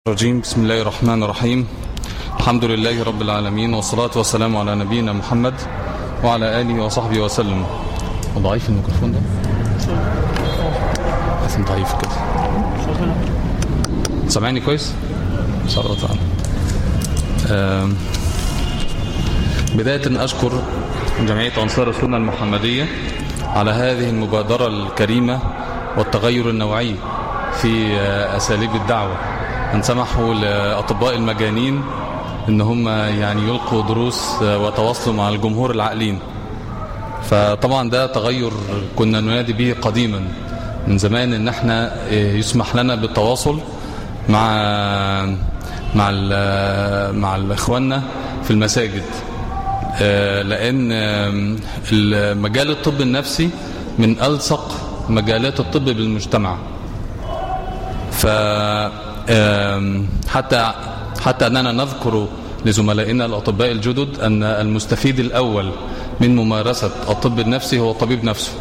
الرجيم بسم الله الرحمن الرحيم الحمد لله رب العالمين والصلاة والسلام على نبينا محمد وعلى آله وصحبه وسلم ضعيف الميكروفون ده حسن ضعيف كده سامعني كويس ان شاء الله تعالى آم، بداية أشكر جمعية أنصار السنة المحمدية على هذه المبادرة الكريمة والتغير النوعي في آه، أساليب الدعوة أن سمحوا لأطباء المجانين أن هم يعني يلقوا دروس آه، وتواصلوا مع الجمهور العاقلين فطبعا ده تغير كنا ننادي به قديما من زمان ان احنا آه، يسمح لنا بالتواصل مع مع ال- مع اخواننا في المساجد آه، لان آم، المجال الطب النفسي من ألصق مجالات الطب بالمجتمع ف آم، حتى حتى أننا نذكر لزملائنا الأطباء الجدد أن المستفيد الأول من ممارسة الطب النفسي هو الطبيب نفسه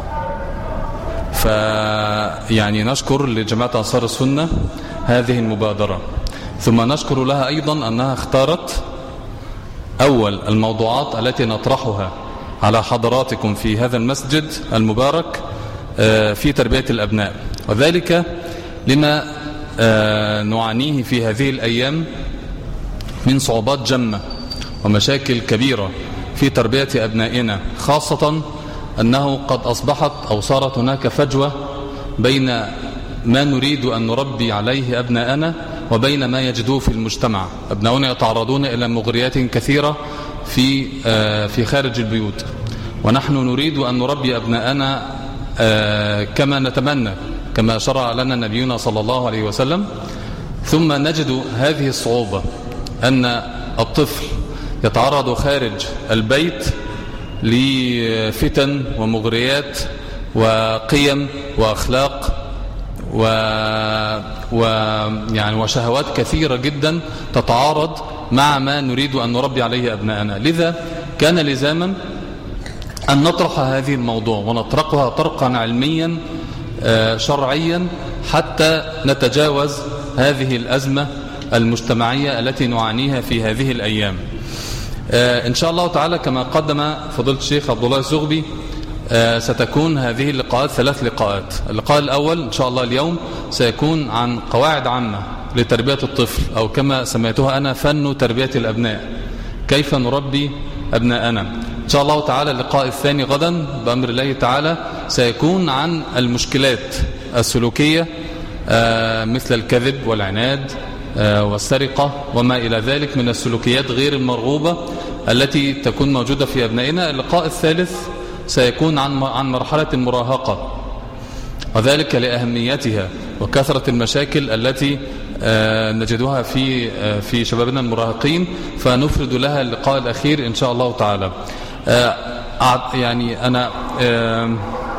ف يعني نشكر لجماعة أنصار السنة هذه المبادرة ثم نشكر لها أيضا أنها اختارت أول الموضوعات التي نطرحها على حضراتكم في هذا المسجد المبارك آه، في تربية الأبناء وذلك لما آه، نعانيه في هذه الأيام من صعوبات جمة ومشاكل كبيرة في تربية أبنائنا خاصة أنه قد أصبحت أو صارت هناك فجوة بين ما نريد أن نربي عليه أبناءنا وبين ما يجدوه في المجتمع أبناؤنا يتعرضون إلى مغريات كثيرة في آه، في خارج البيوت ونحن نريد أن نربي أبناءنا آه، كما نتمنى كما شرع لنا نبينا صلى الله عليه وسلم ثم نجد هذه الصعوبة أن الطفل يتعرض خارج البيت لفتن ومغريات وقيم وأخلاق و... و... يعني وشهوات كثيرة جدا تتعارض مع ما نريد أن نربي عليه أبناءنا لذا كان لزاما أن نطرح هذه الموضوع ونطرقها طرقا علميا آه، شرعيا حتى نتجاوز هذه الأزمة المجتمعية التي نعانيها في هذه الأيام آه، إن شاء الله تعالى كما قدم فضيلة الشيخ عبد الله الزغبي آه، ستكون هذه اللقاءات ثلاث لقاءات اللقاء الأول إن شاء الله اليوم سيكون عن قواعد عامة لتربية الطفل أو كما سميتها أنا فن تربية الأبناء كيف نربي أبناءنا إن شاء الله تعالى اللقاء الثاني غدا بأمر الله تعالى سيكون عن المشكلات السلوكية آه، مثل الكذب والعناد آه، والسرقة وما إلى ذلك من السلوكيات غير المرغوبة التي تكون موجودة في أبنائنا اللقاء الثالث سيكون عن عن مرحلة المراهقة وذلك لأهميتها وكثرة المشاكل التي آه، نجدها في آه، في شبابنا المراهقين فنفرد لها اللقاء الأخير إن شاء الله تعالى آه، أع- يعني أنا آه،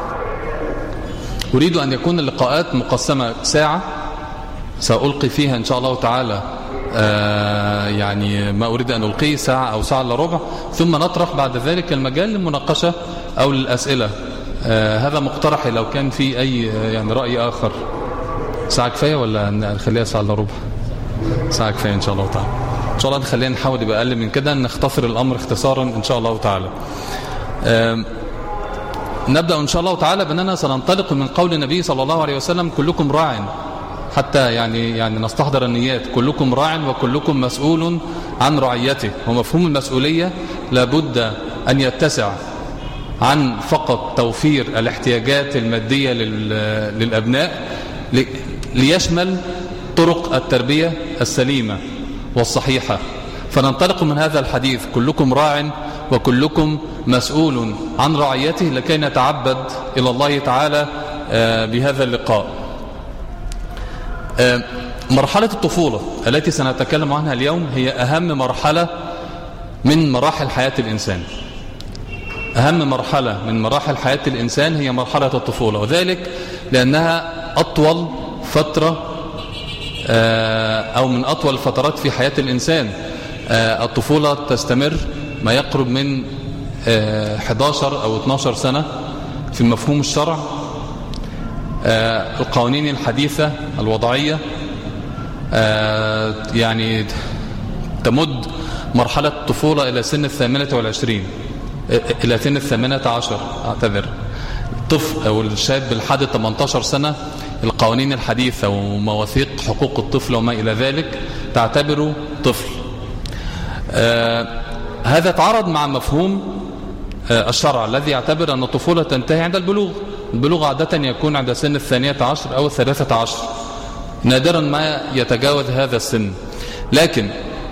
أريد أن يكون اللقاءات مقسمة ساعة سألقي فيها إن شاء الله تعالى آه، يعني ما أريد أن ألقيه ساعة أو ساعة إلا ربع ثم نطرح بعد ذلك المجال للمناقشة أو للأسئلة آه، هذا مقترحي لو كان في أي آه، يعني رأي آخر ساعة كفاية ولا نخليها ساعة إلا ربع ساعة كفاية إن شاء الله تعالى إن شاء الله نخليها نحاول يبقى أقل من كده نختصر الأمر اختصارا إن شاء الله تعالى آم، نبدأ إن شاء الله تعالى بأننا سننطلق من قول النبي صلى الله عليه وسلم كلكم راع حتى يعني يعني نستحضر النيات كلكم راع وكلكم مسؤول عن رعيته ومفهوم المسؤولية لابد أن يتسع عن فقط توفير الاحتياجات المادية لل- للأبناء ل- ليشمل طرق التربية السليمة والصحيحة فننطلق من هذا الحديث كلكم راع وكلكم مسؤول عن رعيته لكي نتعبد إلى الله تعالى آه، بهذا اللقاء آه، مرحلة الطفولة التي سنتكلم عنها اليوم هي أهم مرحلة من مراحل حياة الإنسان أهم مرحلة من مراحل حياة الإنسان هي مرحلة الطفولة وذلك لأنها أطول فترة آه، أو من أطول الفترات في حياة الإنسان آه، الطفولة تستمر ما يقرب من آه، 11 أو 12 سنة في مفهوم الشرع آه، القوانين الحديثة الوضعية آه، يعني تمد مرحلة الطفولة إلى سن الثامنة والعشرين إلى سن الثامنة عشر أعتذر الطفل أو الشاب لحد 18 سنة القوانين الحديثة ومواثيق حقوق الطفل وما إلى ذلك تعتبره طفل آه هذا تعرض مع مفهوم آه الشرع الذي يعتبر أن الطفولة تنتهي عند البلوغ البلوغ عادة يكون عند سن الثانية عشر أو الثلاثة عشر نادرا ما يتجاوز هذا السن لكن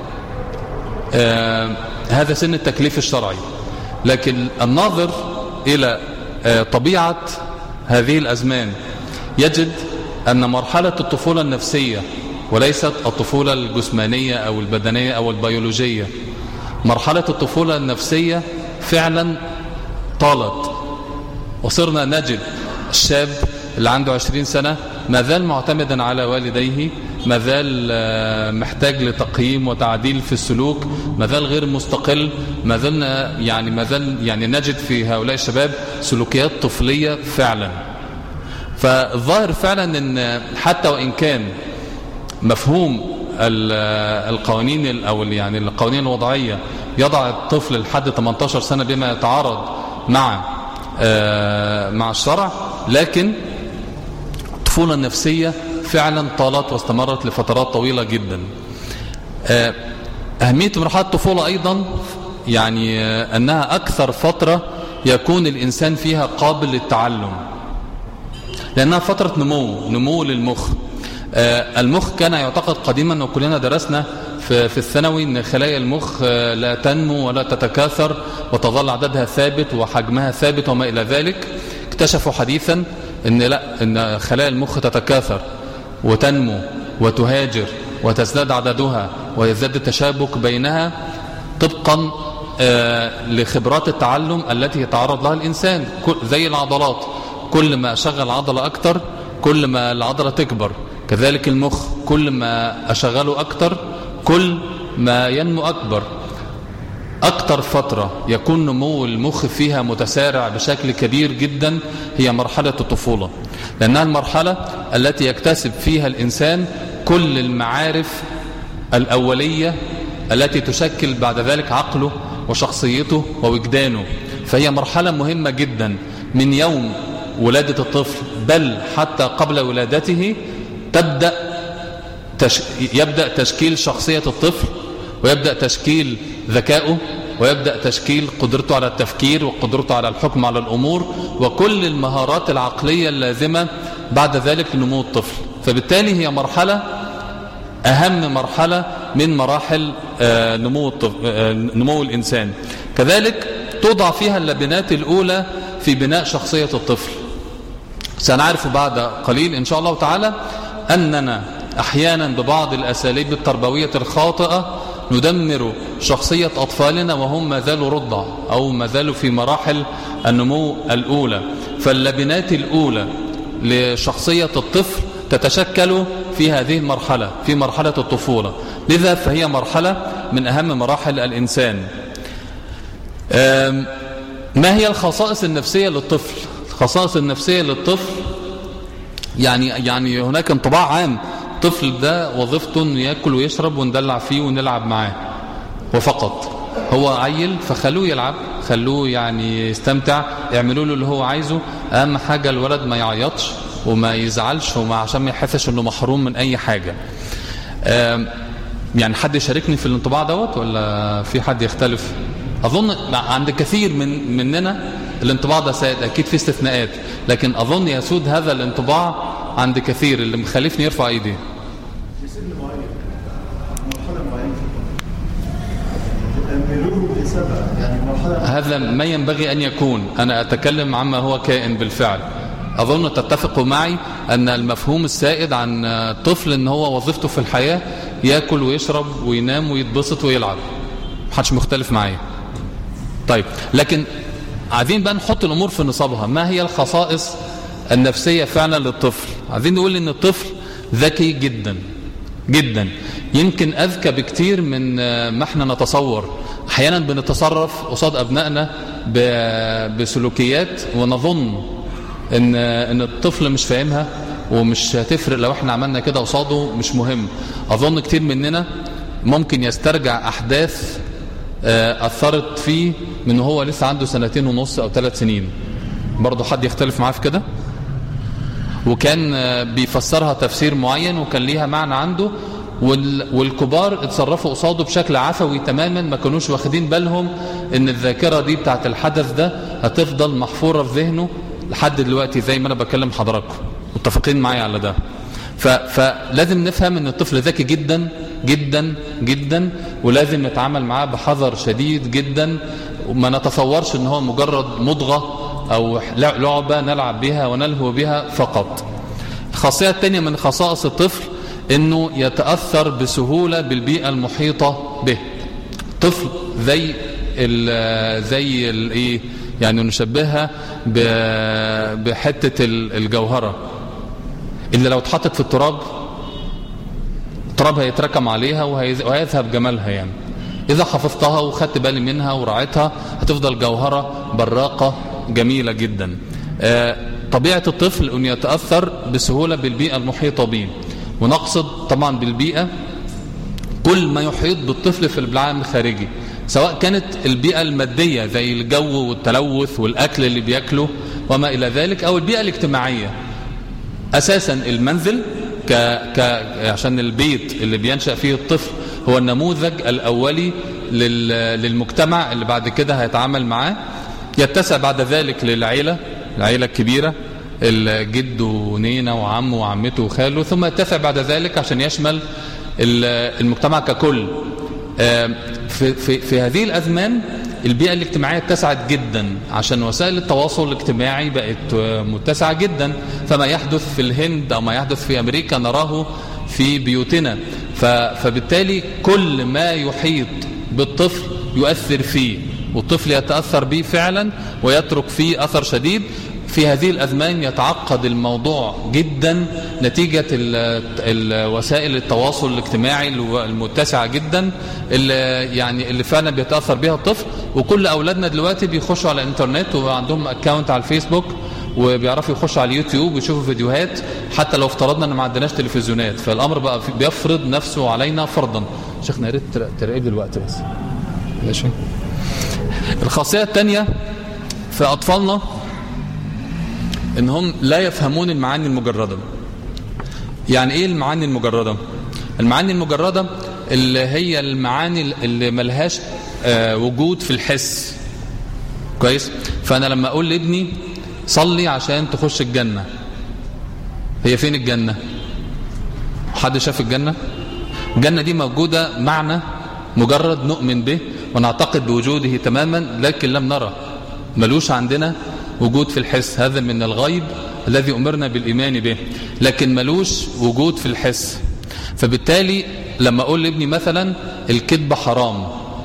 آه هذا سن التكليف الشرعي لكن الناظر إلى آه طبيعة هذه الأزمان يجد أن مرحلة الطفولة النفسية وليست الطفولة الجسمانية أو البدنية أو البيولوجية مرحلة الطفولة النفسية فعلا طالت وصرنا نجد الشاب اللي عنده عشرين سنة ما زال معتمدا على والديه ما زال محتاج لتقييم وتعديل في السلوك ما زال غير مستقل ما زلنا يعني ما زال يعني نجد في هؤلاء الشباب سلوكيات طفلية فعلا فالظاهر فعلا ان حتى وان كان مفهوم القوانين او يعني القوانين الوضعيه يضع الطفل لحد 18 سنه بما يتعارض مع مع الشرع لكن الطفوله النفسيه فعلا طالت واستمرت لفترات طويله جدا اهميه مرحله الطفوله ايضا يعني انها اكثر فتره يكون الانسان فيها قابل للتعلم لأنها فترة نمو نمو للمخ آه المخ كان يعتقد قديما وكلنا درسنا في, في الثانوي أن خلايا المخ آه لا تنمو ولا تتكاثر وتظل عددها ثابت وحجمها ثابت وما إلى ذلك اكتشفوا حديثا أن, لا أن خلايا المخ تتكاثر وتنمو وتهاجر وتزداد عددها ويزداد التشابك بينها طبقا آه لخبرات التعلم التي يتعرض لها الإنسان زي العضلات كل ما أشغل عضلة أكتر كل ما العضلة تكبر كذلك المخ كل ما أشغله أكتر كل ما ينمو أكبر أكتر فترة يكون نمو المخ فيها متسارع بشكل كبير جدا هي مرحلة الطفولة لأنها المرحلة التي يكتسب فيها الإنسان كل المعارف الأولية التي تشكل بعد ذلك عقله وشخصيته ووجدانه فهي مرحلة مهمة جدا من يوم ولادة الطفل بل حتى قبل ولادته تبدأ تش... يبدأ تشكيل شخصية الطفل ويبدأ تشكيل ذكائه ويبدأ تشكيل قدرته على التفكير وقدرته على الحكم على الأمور وكل المهارات العقلية اللازمة بعد ذلك لنمو الطفل فبالتالي هي مرحلة أهم مرحلة من مراحل نمو, الطفل نمو الإنسان كذلك توضع فيها اللبنات الأولى في بناء شخصية الطفل سنعرف بعد قليل إن شاء الله تعالى أننا أحيانا ببعض الأساليب التربوية الخاطئة ندمر شخصية أطفالنا وهم ما زالوا رضع أو ما زالوا في مراحل النمو الأولى فاللبنات الأولى لشخصية الطفل تتشكل في هذه المرحلة في مرحلة الطفولة لذا فهي مرحلة من أهم مراحل الإنسان ما هي الخصائص النفسية للطفل الخصائص النفسية للطفل يعني يعني هناك انطباع عام الطفل ده وظيفته انه ياكل ويشرب وندلع فيه ونلعب معاه وفقط هو عيل فخلوه يلعب خلوه يعني يستمتع اعملوا له اللي هو عايزه اهم حاجة الولد ما يعيطش وما يزعلش وما عشان ما يحسش انه محروم من اي حاجة يعني حد يشاركني في الانطباع دوت ولا في حد يختلف اظن عند كثير من مننا الانطباع ده سائد اكيد في استثناءات لكن اظن يسود هذا الانطباع عند كثير اللي مخالفني يرفع ايديه هذا ما ينبغي أن يكون أنا أتكلم عما هو كائن بالفعل أظن تتفقوا معي أن المفهوم السائد عن الطفل أن هو وظيفته في الحياة يأكل ويشرب وينام ويتبسط ويلعب محدش مختلف معايا طيب لكن عايزين بقى نحط الأمور في نصابها ما هي الخصائص النفسية فعلا للطفل عايزين نقول أن الطفل ذكي جدا جدا يمكن أذكى بكتير من ما احنا نتصور احيانا بنتصرف قصاد ابنائنا بسلوكيات ونظن ان ان الطفل مش فاهمها ومش هتفرق لو احنا عملنا كده قصاده مش مهم اظن كتير مننا ممكن يسترجع احداث آه، اثرت فيه من هو لسه عنده سنتين ونص او ثلاث سنين برضه حد يختلف معاه في كده وكان آه، بيفسرها تفسير معين وكان ليها معنى عنده والكبار اتصرفوا قصاده بشكل عفوي تماما ما كانوش واخدين بالهم ان الذاكرة دي بتاعت الحدث ده هتفضل محفورة في ذهنه لحد دلوقتي زي ما انا بكلم حضراتكم متفقين معايا على ده فلازم نفهم ان الطفل ذكي جدا جدا جدا ولازم نتعامل معاه بحذر شديد جدا وما نتصورش ان هو مجرد مضغة او لعبة نلعب بها ونلهو بها فقط الخاصية الثانية من خصائص الطفل انه يتأثر بسهولة بالبيئة المحيطة به طفل زي ال زي الايه يعني نشبهها بحتة الجوهرة اللي لو اتحطت في التراب التراب هيتركم عليها وهيذهب جمالها يعني إذا حفظتها وخدت بالي منها ورعيتها هتفضل جوهرة براقة جميلة جدا آه، طبيعة الطفل أن يتأثر بسهولة بالبيئة المحيطة به ونقصد طبعا بالبيئة كل ما يحيط بالطفل في العالم الخارجي سواء كانت البيئة المادية زي الجو والتلوث والأكل اللي بيأكله وما إلى ذلك أو البيئة الاجتماعية أساسا المنزل ك... ك... عشان البيت اللي بينشأ فيه الطفل هو النموذج الأولي لل... للمجتمع اللي بعد كده هيتعامل معاه يتسع بعد ذلك للعيلة العيلة الكبيرة الجد ونينا وعمه وعمته وخاله ثم يتسع بعد ذلك عشان يشمل المجتمع ككل في, في, في هذه الأزمان البيئة الاجتماعية اتسعت جدا عشان وسائل التواصل الاجتماعي بقت متسعة جدا فما يحدث في الهند أو ما يحدث في أمريكا نراه في بيوتنا فبالتالي كل ما يحيط بالطفل يؤثر فيه والطفل يتأثر به فعلا ويترك فيه أثر شديد في هذه الأزمان يتعقد الموضوع جدا نتيجة الوسائل التواصل الاجتماعي المتسعة جدا اللي يعني اللي فعلا بيتأثر بها الطفل وكل أولادنا دلوقتي بيخشوا على الانترنت وعندهم اكاونت على الفيسبوك وبيعرفوا يخشوا على اليوتيوب ويشوفوا فيديوهات حتى لو افترضنا ان ما عندناش تلفزيونات فالامر بقى بيفرض نفسه علينا فرضا شيخنا يا ريت تراقب الوقت بس ماشي الخاصيه الثانيه في اطفالنا انهم لا يفهمون المعاني المجردة يعني ايه المعاني المجردة المعاني المجردة اللي هي المعاني اللي ملهاش آه وجود في الحس كويس فانا لما اقول لابني صلي عشان تخش الجنة هي فين الجنة حد شاف الجنة الجنة دي موجودة معنى مجرد نؤمن به ونعتقد بوجوده تماما لكن لم نرى ملوش عندنا وجود في الحس هذا من الغيب الذي أمرنا بالإيمان به لكن ملوش وجود في الحس فبالتالي لما أقول لابني مثلا الكذب حرام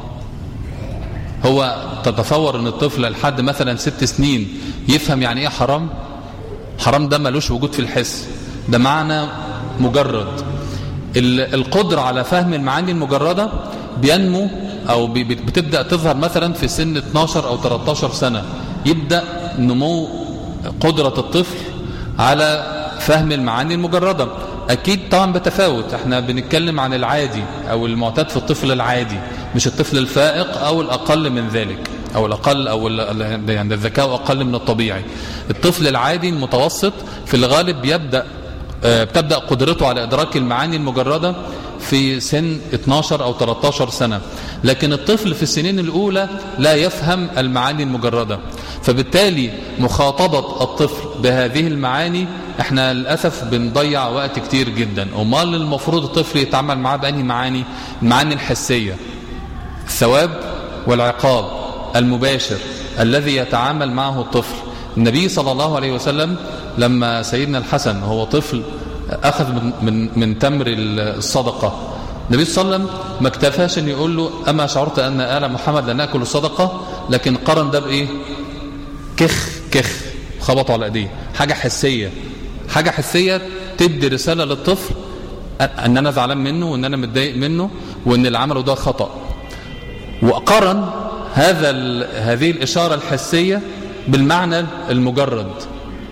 هو تتصور ان الطفل لحد مثلا ست سنين يفهم يعني ايه حرام حرام ده ملوش وجود في الحس ده معنى مجرد القدرة على فهم المعاني المجردة بينمو او بتبدأ تظهر مثلا في سن 12 او 13 سنة يبدأ نمو قدرة الطفل على فهم المعاني المجردة أكيد طبعا بتفاوت احنا بنتكلم عن العادي أو المعتاد في الطفل العادي مش الطفل الفائق أو الأقل من ذلك أو الأقل أو يعني الذكاء أقل من الطبيعي الطفل العادي المتوسط في الغالب بيبدأ آه، بتبدأ قدرته على إدراك المعاني المجردة في سن 12 أو 13 سنة لكن الطفل في السنين الأولى لا يفهم المعاني المجردة فبالتالي مخاطبة الطفل بهذه المعاني احنا للأسف بنضيع وقت كتير جدا امال المفروض الطفل يتعامل معاه بأنهي معاني المعاني الحسية الثواب والعقاب المباشر الذي يتعامل معه الطفل النبي صلى الله عليه وسلم لما سيدنا الحسن هو طفل أخذ من, من, من تمر الصدقة النبي صلى الله عليه وسلم ما اكتفاش ان يقول له أما شعرت أن آل محمد لن نأكل الصدقة لكن قرن ده بإيه كخ كخ خبطوا على ايديه حاجة حسية حاجة حسية تدي رسالة للطفل ان انا زعلان منه وان انا متضايق منه وان اللي عمله ده خطأ وقرن هذا هذه الإشارة الحسية بالمعنى المجرد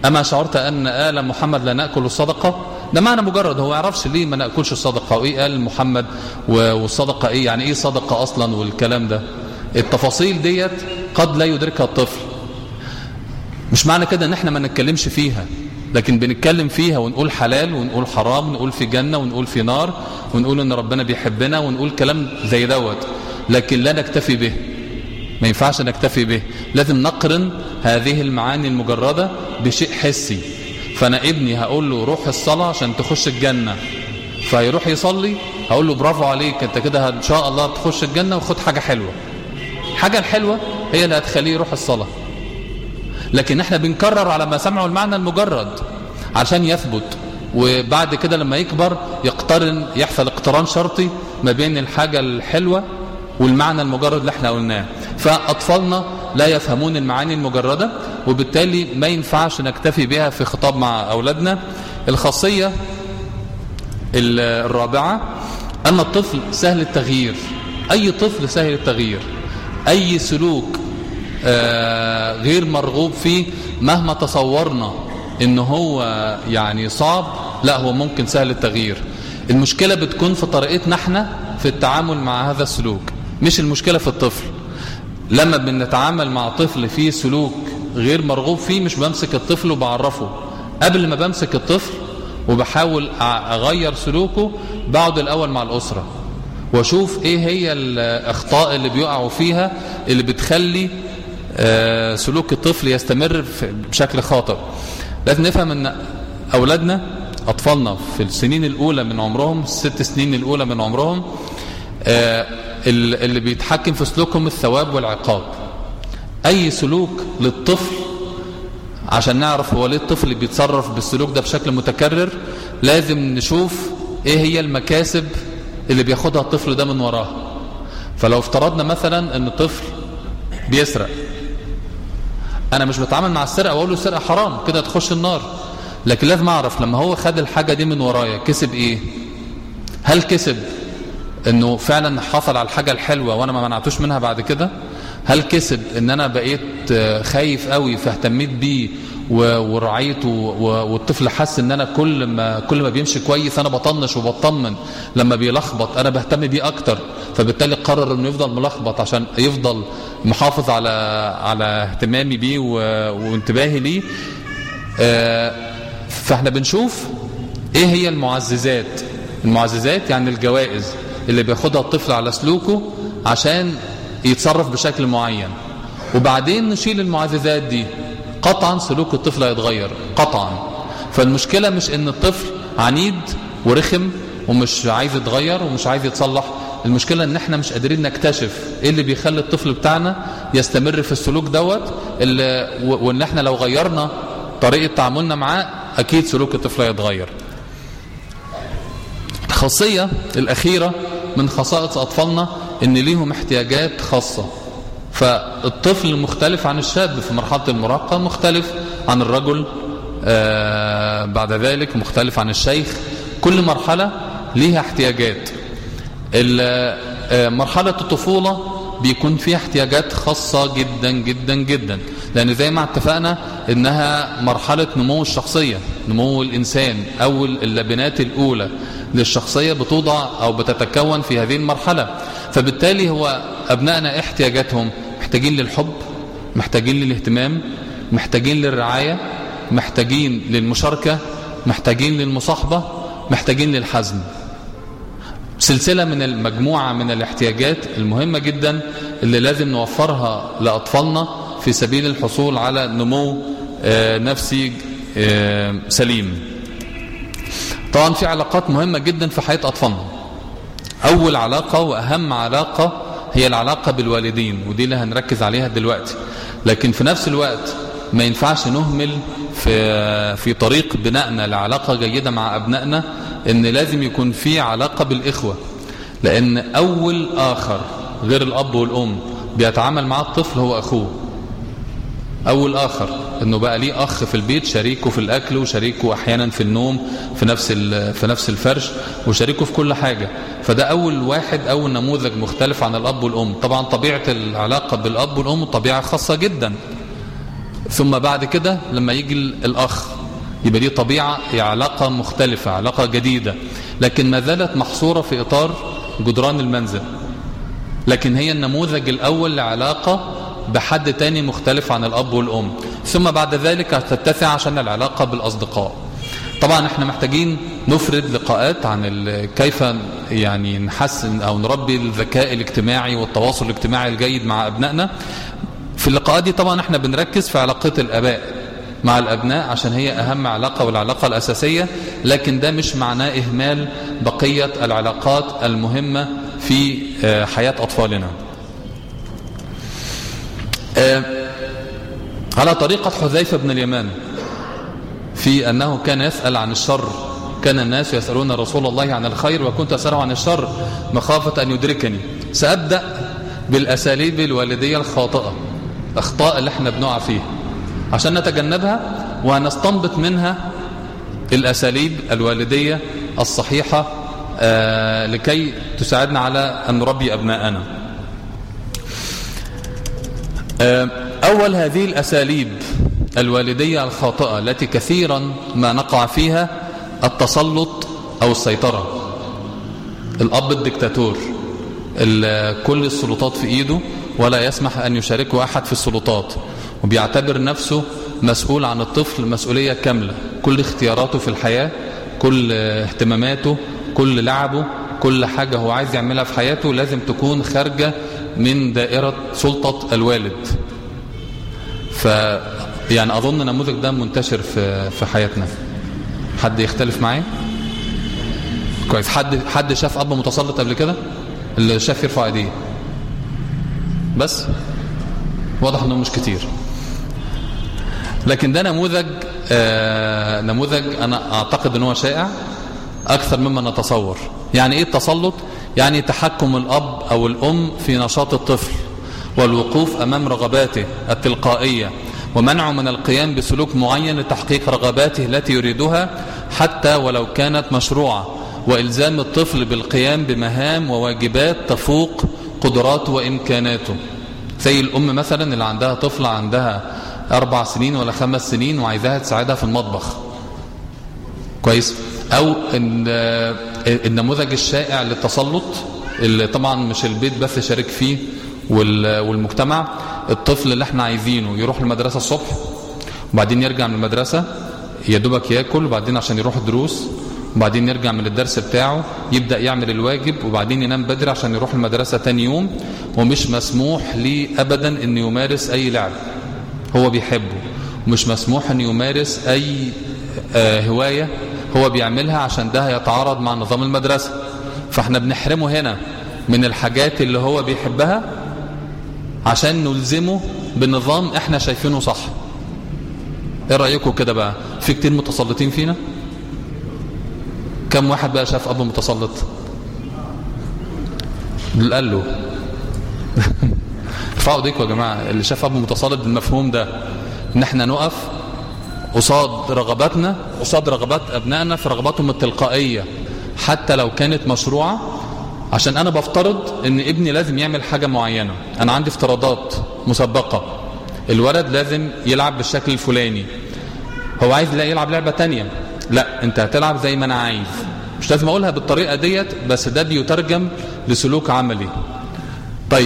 أما شعرت أن آل محمد لا نأكل الصدقة ده معنى مجرد هو يعرفش ليه ما نأكلش الصدقة وإيه آل محمد والصدقة إيه يعني إيه صدقة أصلا والكلام ده التفاصيل ديت قد لا يدركها الطفل مش معنى كده ان احنا ما نتكلمش فيها لكن بنتكلم فيها ونقول حلال ونقول حرام ونقول في جنة ونقول في نار ونقول ان ربنا بيحبنا ونقول كلام زي دوت لكن لا نكتفي به ما ينفعش نكتفي به لازم نقرن هذه المعاني المجردة بشيء حسي فانا ابني هقول له روح الصلاة عشان تخش الجنة فيروح يصلي هقول له برافو عليك انت كده ان شاء الله تخش الجنة وخد حاجة حلوة حاجة الحلوة هي اللي هتخليه يروح الصلاة لكن احنا بنكرر على ما سمعوا المعنى المجرد عشان يثبت وبعد كده لما يكبر يقترن يحصل اقتران شرطي ما بين الحاجة الحلوة والمعنى المجرد اللي احنا قلناه فأطفالنا لا يفهمون المعاني المجردة وبالتالي ما ينفعش نكتفي بها في خطاب مع أولادنا الخاصية الرابعة أن الطفل سهل التغيير أي طفل سهل التغيير أي سلوك غير مرغوب فيه مهما تصورنا ان هو يعني صعب لا هو ممكن سهل التغيير المشكلة بتكون في طريقتنا احنا في التعامل مع هذا السلوك مش المشكلة في الطفل لما بنتعامل مع طفل فيه سلوك غير مرغوب فيه مش بمسك الطفل وبعرفه قبل ما بمسك الطفل وبحاول اغير سلوكه بقعد الاول مع الاسرة واشوف ايه هي الاخطاء اللي بيقعوا فيها اللي بتخلي سلوك الطفل يستمر بشكل خاطئ لازم نفهم ان اولادنا اطفالنا في السنين الاولى من عمرهم الست سنين الاولى من عمرهم اللي بيتحكم في سلوكهم الثواب والعقاب اي سلوك للطفل عشان نعرف هو ليه الطفل بيتصرف بالسلوك ده بشكل متكرر لازم نشوف ايه هي المكاسب اللي بياخدها الطفل ده من وراها فلو افترضنا مثلا ان الطفل بيسرق انا مش بتعامل مع السرقه واقول له السرقه حرام كده تخش النار لكن لازم اعرف لما هو خد الحاجه دي من ورايا كسب ايه هل كسب انه فعلا حصل على الحاجه الحلوه وانا ما منعتوش منها بعد كده هل كسب ان انا بقيت خايف قوي فاهتميت بيه ورعيته والطفل حس ان انا كل ما كل ما بيمشي كويس انا بطنش وبطمن لما بيلخبط انا بهتم بيه اكتر فبالتالي قرر انه يفضل ملخبط عشان يفضل محافظ على على اهتمامي بيه وانتباهي ليه فاحنا بنشوف ايه هي المعززات المعززات يعني الجوائز اللي بياخدها الطفل على سلوكه عشان يتصرف بشكل معين وبعدين نشيل المعززات دي قطعا سلوك الطفل هيتغير قطعا فالمشكلة مش ان الطفل عنيد ورخم ومش عايز يتغير ومش عايز يتصلح المشكلة ان احنا مش قادرين نكتشف ايه اللي بيخلي الطفل بتاعنا يستمر في السلوك دوت وان احنا لو غيرنا طريقة تعاملنا معاه اكيد سلوك الطفل هيتغير الخاصية الاخيرة من خصائص اطفالنا ان ليهم احتياجات خاصة فالطفل مختلف عن الشاب في مرحلة المراهقة مختلف عن الرجل آه بعد ذلك مختلف عن الشيخ كل مرحلة ليها احتياجات مرحلة الطفولة بيكون فيها احتياجات خاصة جدا جدا جدا لأن زي ما اتفقنا إنها مرحلة نمو الشخصية نمو الإنسان أو اللبنات الأولى للشخصية بتوضع أو بتتكون في هذه المرحلة فبالتالي هو أبنائنا احتياجاتهم محتاجين للحب محتاجين للاهتمام محتاجين للرعاية محتاجين للمشاركة محتاجين للمصاحبة محتاجين للحزم سلسلة من المجموعة من الاحتياجات المهمة جدا اللي لازم نوفرها لأطفالنا في سبيل الحصول على نمو نفسي سليم طبعا في علاقات مهمة جدا في حياة أطفالنا أول علاقة وأهم علاقة هي العلاقة بالوالدين ودي اللي هنركز عليها دلوقتي لكن في نفس الوقت ما ينفعش نهمل في في طريق بنائنا لعلاقة جيدة مع أبنائنا ان لازم يكون في علاقة بالإخوة لأن أول آخر غير الأب والأم بيتعامل مع الطفل هو أخوه أول آخر أنه بقى ليه أخ في البيت شريكه في الأكل وشريكه أحيانا في النوم في نفس في نفس الفرش وشريكه في كل حاجة فده أول واحد أول نموذج مختلف عن الأب والأم طبعا طبيعة العلاقة بالأب والأم طبيعة خاصة جدا ثم بعد كده لما يجي الأخ يبقى دي طبيعة علاقة مختلفة علاقة جديدة لكن ما زالت محصورة في إطار جدران المنزل لكن هي النموذج الأول لعلاقة بحد تاني مختلف عن الأب والأم ثم بعد ذلك تتسع عشان العلاقة بالأصدقاء طبعا احنا محتاجين نفرد لقاءات عن كيف يعني نحسن او نربي الذكاء الاجتماعي والتواصل الاجتماعي الجيد مع ابنائنا في اللقاءات دي طبعا احنا بنركز في علاقة الاباء مع الابناء عشان هي اهم علاقة والعلاقة الاساسية لكن ده مش معناه اهمال بقية العلاقات المهمة في حياة اطفالنا على طريقة حذيفة بن اليمان في أنه كان يسأل عن الشر كان الناس يسألون رسول الله عن الخير وكنت أسأله عن الشر مخافة أن يدركني سأبدأ بالأساليب الوالدية الخاطئة أخطاء اللي احنا بنقع فيها عشان نتجنبها ونستنبط منها الأساليب الوالدية الصحيحة آه لكي تساعدنا على أن نربي أبناءنا آه أول هذه الأساليب الوالدية الخاطئة التي كثيرا ما نقع فيها التسلط أو السيطرة الأب الدكتاتور كل السلطات في إيده ولا يسمح أن يشاركه أحد في السلطات وبيعتبر نفسه مسؤول عن الطفل مسؤولية كاملة كل اختياراته في الحياة كل اهتماماته كل لعبه كل حاجة هو عايز يعملها في حياته لازم تكون خارجة من دائرة سلطة الوالد ف يعني أظن النموذج ده منتشر في في حياتنا حد يختلف معايا كويس حد حد شاف أب متسلط قبل كده اللي شاف يرفع ايديه بس واضح انه مش كتير لكن ده نموذج آه نموذج انا اعتقد ان هو شائع اكثر مما نتصور يعني ايه التسلط يعني تحكم الاب او الام في نشاط الطفل والوقوف امام رغباته التلقائيه ومنعه من القيام بسلوك معين لتحقيق رغباته التي يريدها حتى ولو كانت مشروعة وإلزام الطفل بالقيام بمهام وواجبات تفوق قدراته وإمكاناته زي الأم مثلا اللي عندها طفلة عندها أربع سنين ولا خمس سنين وعايزاها تساعدها في المطبخ كويس أو النموذج الشائع للتسلط اللي طبعا مش البيت بس شارك فيه والمجتمع الطفل اللي احنا عايزينه يروح المدرسة الصبح وبعدين يرجع من المدرسة يا دوبك ياكل وبعدين عشان يروح الدروس وبعدين يرجع من الدرس بتاعه يبدأ يعمل الواجب وبعدين ينام بدري عشان يروح المدرسة تاني يوم ومش مسموح ليه أبدا أن يمارس أي لعب هو بيحبه ومش مسموح أن يمارس أي آه هواية هو بيعملها عشان ده هيتعارض مع نظام المدرسة فاحنا بنحرمه هنا من الحاجات اللي هو بيحبها عشان نلزمه بنظام احنا شايفينه صح ايه رأيكم كده بقى في كتير متسلطين فينا كم واحد بقى شاف اب متسلط اللي قال له ارفعوا ايديكم يا جماعه اللي شاف اب متسلط بالمفهوم ده ان احنا نقف قصاد رغباتنا قصاد رغبات ابنائنا في رغباتهم التلقائيه حتى لو كانت مشروعه عشان انا بفترض ان ابني لازم يعمل حاجه معينه انا عندي افتراضات مسبقه الولد لازم يلعب بالشكل الفلاني هو عايز لا يلعب لعبه تانية لا انت هتلعب زي ما انا عايز مش لازم اقولها بالطريقه ديت بس ده بيترجم لسلوك عملي طيب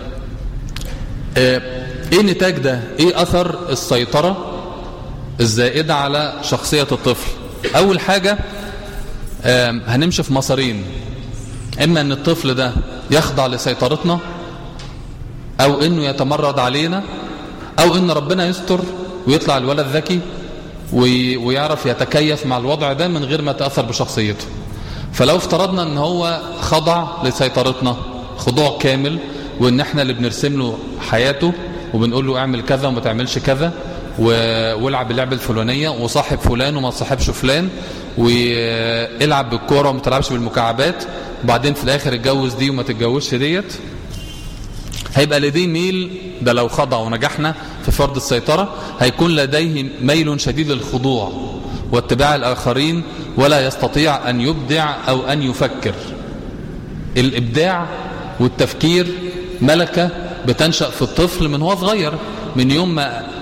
اه ايه النتاج ده ايه اثر السيطره الزائده على شخصيه الطفل اول حاجه اه هنمشي في مسارين اما ان الطفل ده يخضع لسيطرتنا او انه يتمرد علينا او ان ربنا يستر ويطلع الولد ذكي ويعرف يتكيف مع الوضع ده من غير ما تأثر بشخصيته فلو افترضنا ان هو خضع لسيطرتنا خضوع كامل وان احنا اللي بنرسم له حياته وبنقول له اعمل كذا وما تعملش كذا والعب اللعبه الفلانيه وصاحب فلان وما تصاحبش فلان والعب بالكوره وما تلعبش بالمكعبات وبعدين في الاخر اتجوز دي وما تتجوزش ديت هيبقى لديه ميل ده لو خضع ونجحنا في فرض السيطرة هيكون لديه ميل شديد للخضوع واتباع الآخرين ولا يستطيع أن يبدع أو أن يفكر الإبداع والتفكير ملكة بتنشأ في الطفل من هو صغير من يوم ما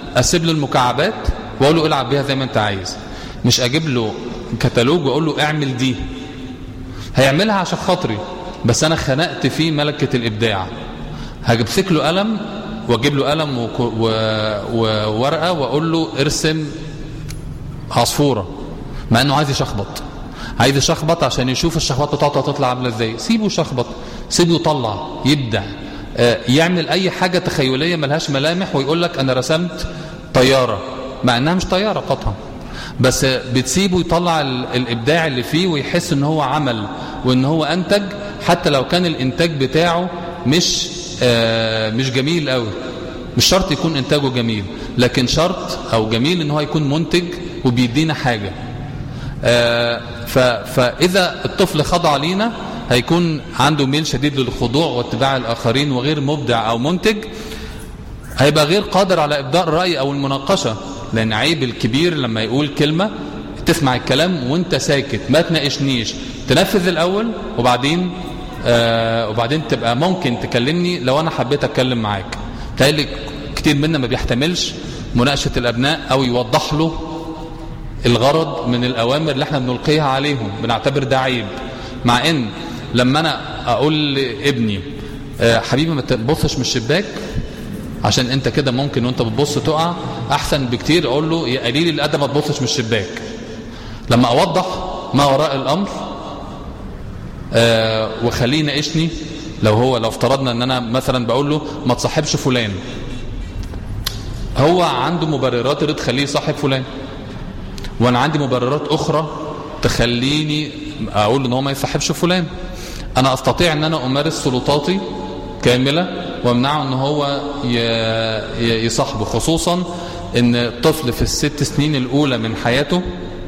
اسيب له المكعبات واقول له العب بيها زي ما انت عايز مش اجيب له كتالوج واقول له اعمل دي هيعملها عشان خاطري بس انا خنقت فيه ملكة الابداع هجيب له قلم واجيب له قلم وورقة واقول له ارسم عصفورة مع انه عايز يشخبط عايز يشخبط عشان يشوف الشخبطه بتاعته هتطلع عامله ازاي سيبه يشخبط سيبه يطلع يبدع يعمل اي حاجة تخيلية ملهاش ملامح ويقول لك انا رسمت طيارة مع انها مش طيارة قطعا بس بتسيبه يطلع الابداع اللي فيه ويحس ان هو عمل وان هو انتج حتى لو كان الانتاج بتاعه مش آه مش جميل قوي مش شرط يكون انتاجه جميل لكن شرط او جميل ان هو يكون منتج وبيدينا حاجة آه فاذا الطفل خضع لينا هيكون عنده ميل شديد للخضوع واتباع الآخرين وغير مبدع أو منتج هيبقى غير قادر على إبداء الرأي أو المناقشة لأن عيب الكبير لما يقول كلمة تسمع الكلام وانت ساكت ما تناقشنيش تنفذ الأول وبعدين آه وبعدين تبقى ممكن تكلمني لو أنا حبيت أتكلم معاك تهيألي كتير منا ما بيحتملش مناقشة الأبناء أو يوضح له الغرض من الأوامر اللي احنا بنلقيها عليهم بنعتبر ده عيب مع ان لما انا اقول لابني حبيبي ما تبصش من الشباك عشان انت كده ممكن وانت بتبص تقع احسن بكتير اقول له يا قليل الادب ما تبصش من الشباك لما اوضح ما وراء الامر آه وخليه يناقشني لو هو لو افترضنا ان انا مثلا بقول له ما تصاحبش فلان هو عنده مبررات اللي تخليه يصاحب فلان وانا عندي مبررات اخرى تخليني اقول ان هو ما يصاحبش فلان انا استطيع ان انا امارس سلطاتي كاملة وامنعه ان هو يصاحبه خصوصا ان الطفل في الست سنين الاولى من حياته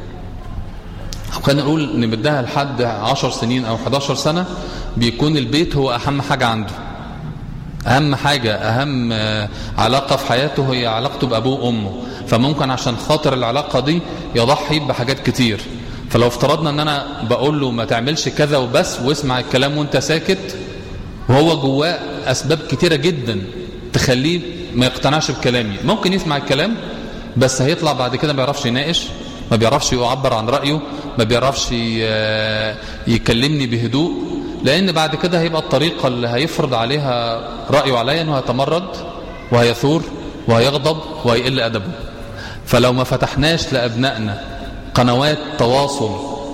او خلينا نقول نمدها لحد 10 سنين او 11 سنة بيكون البيت هو اهم حاجة عنده اهم حاجة اهم علاقة في حياته هي علاقته بابوه وامه فممكن عشان خاطر العلاقة دي يضحي بحاجات كتير فلو افترضنا ان انا بقول له ما تعملش كذا وبس واسمع الكلام وانت ساكت وهو جواه اسباب كتيرة جدا تخليه ما يقتنعش بكلامي ممكن يسمع الكلام بس هيطلع بعد كده ما يعرفش يناقش ما بيعرفش يعبر عن رأيه ما بيعرفش يكلمني بهدوء لان بعد كده هيبقى الطريقة اللي هيفرض عليها رأيه عليا انه هيتمرد وهيثور وهيغضب وهيقل أدبه فلو ما فتحناش لأبنائنا قنوات تواصل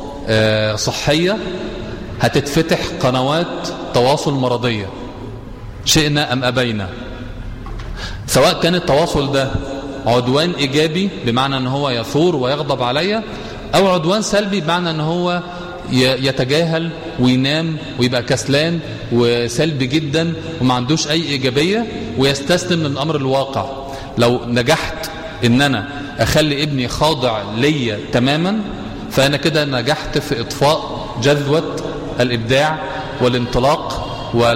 صحية هتتفتح قنوات تواصل مرضية شئنا أم أبينا سواء كان التواصل ده عدوان إيجابي بمعنى أن هو يثور ويغضب عليا أو عدوان سلبي بمعنى أن هو يتجاهل وينام ويبقى كسلان وسلبي جدا وما عندوش أي إيجابية ويستسلم للأمر الواقع لو نجحت ان انا اخلي ابني خاضع ليا تماما فانا كده نجحت في اطفاء جذوة الابداع والانطلاق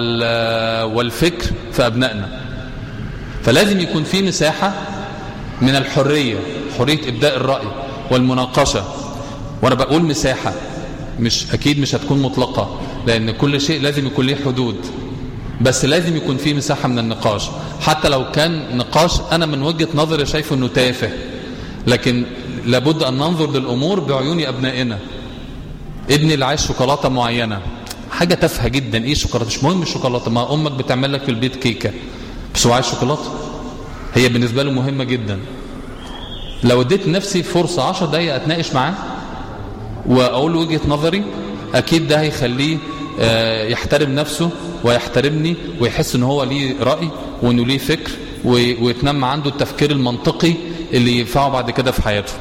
والفكر في ابنائنا فلازم يكون في مساحة من الحرية حرية ابداء الرأي والمناقشة وانا بقول مساحة مش اكيد مش هتكون مطلقة لان كل شيء لازم يكون له حدود بس لازم يكون فيه مساحة من النقاش حتى لو كان نقاش أنا من وجهة نظري شايفه أنه تافه لكن لابد أن ننظر للأمور بعيون أبنائنا ابني اللي عايز شوكولاتة معينة حاجة تافهة جدا إيه شوكولاتة مش مهم الشوكولاتة ما أمك بتعمل لك في البيت كيكة بس هو عايز شوكولاتة هي بالنسبة له مهمة جدا لو اديت نفسي فرصة عشر دقايق أتناقش معاه وأقول وجهة نظري أكيد ده هيخليه يحترم نفسه ويحترمني ويحس ان هو ليه رأي وانه ليه فكر ويتنمى عنده التفكير المنطقي اللي ينفعه بعد كده في حياته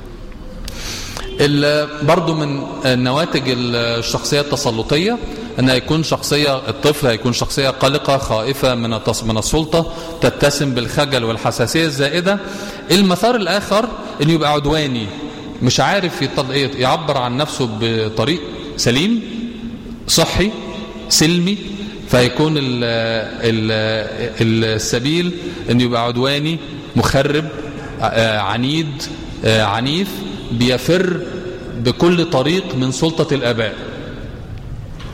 برضو من نواتج الشخصية التسلطية أن يكون شخصية الطفل هيكون شخصية قلقة خائفة من من السلطة تتسم بالخجل والحساسية الزائدة المثار الآخر أن يبقى عدواني مش عارف يعبر عن نفسه بطريق سليم صحي سلمي فيكون ال ال السبيل أن يبقى عدواني مخرب عنيد عنيف بيفر بكل طريق من سلطة الآباء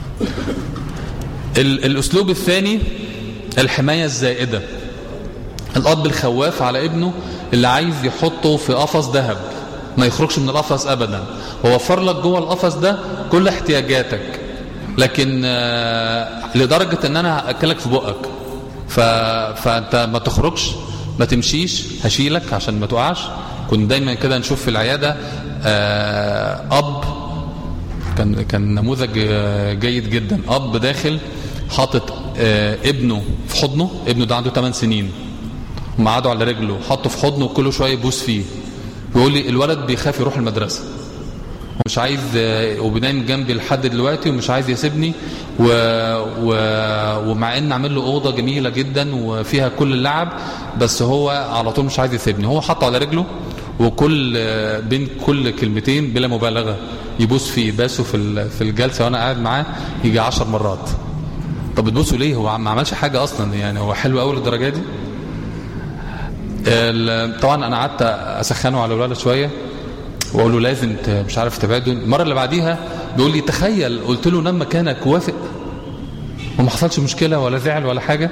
الأسلوب الثاني الحماية الزائدة الاب الخواف على ابنه اللي عايز يحطه في قفص ذهب ما يخرجش من القفص ابدا هو وفر لك جوه القفص ده كل احتياجاتك لكن لدرجة ان انا هاكلك في بقك ف... فانت ما تخرجش ما تمشيش هشيلك عشان ما تقعش كنا دايما كده نشوف في العيادة اب كان كان نموذج جيد جدا اب داخل حاطط ابنه في حضنه ابنه ده عنده 8 سنين ومقعده على رجله حطه في حضنه وكل شويه يبوس فيه بيقول لي الولد بيخاف يروح المدرسه ومش عايز وبنايم جنبي لحد دلوقتي ومش عايز يسيبني و... و... ومع ان عامل له اوضه جميله جدا وفيها كل اللعب بس هو على طول مش عايز يسيبني هو حاطه على رجله وكل بين كل كلمتين بلا مبالغه يبوس فيه باسه في في الجلسه وانا قاعد معاه يجي 10 مرات طب بتبوسه ليه هو ما عملش حاجه اصلا يعني هو حلو قوي للدرجه دي طبعا انا قعدت اسخنه على الولد شويه واقول له لازم مش عارف تبعده المره اللي بعديها بيقول لي تخيل قلت له نام مكانك وافق وما حصلش مشكله ولا زعل ولا حاجه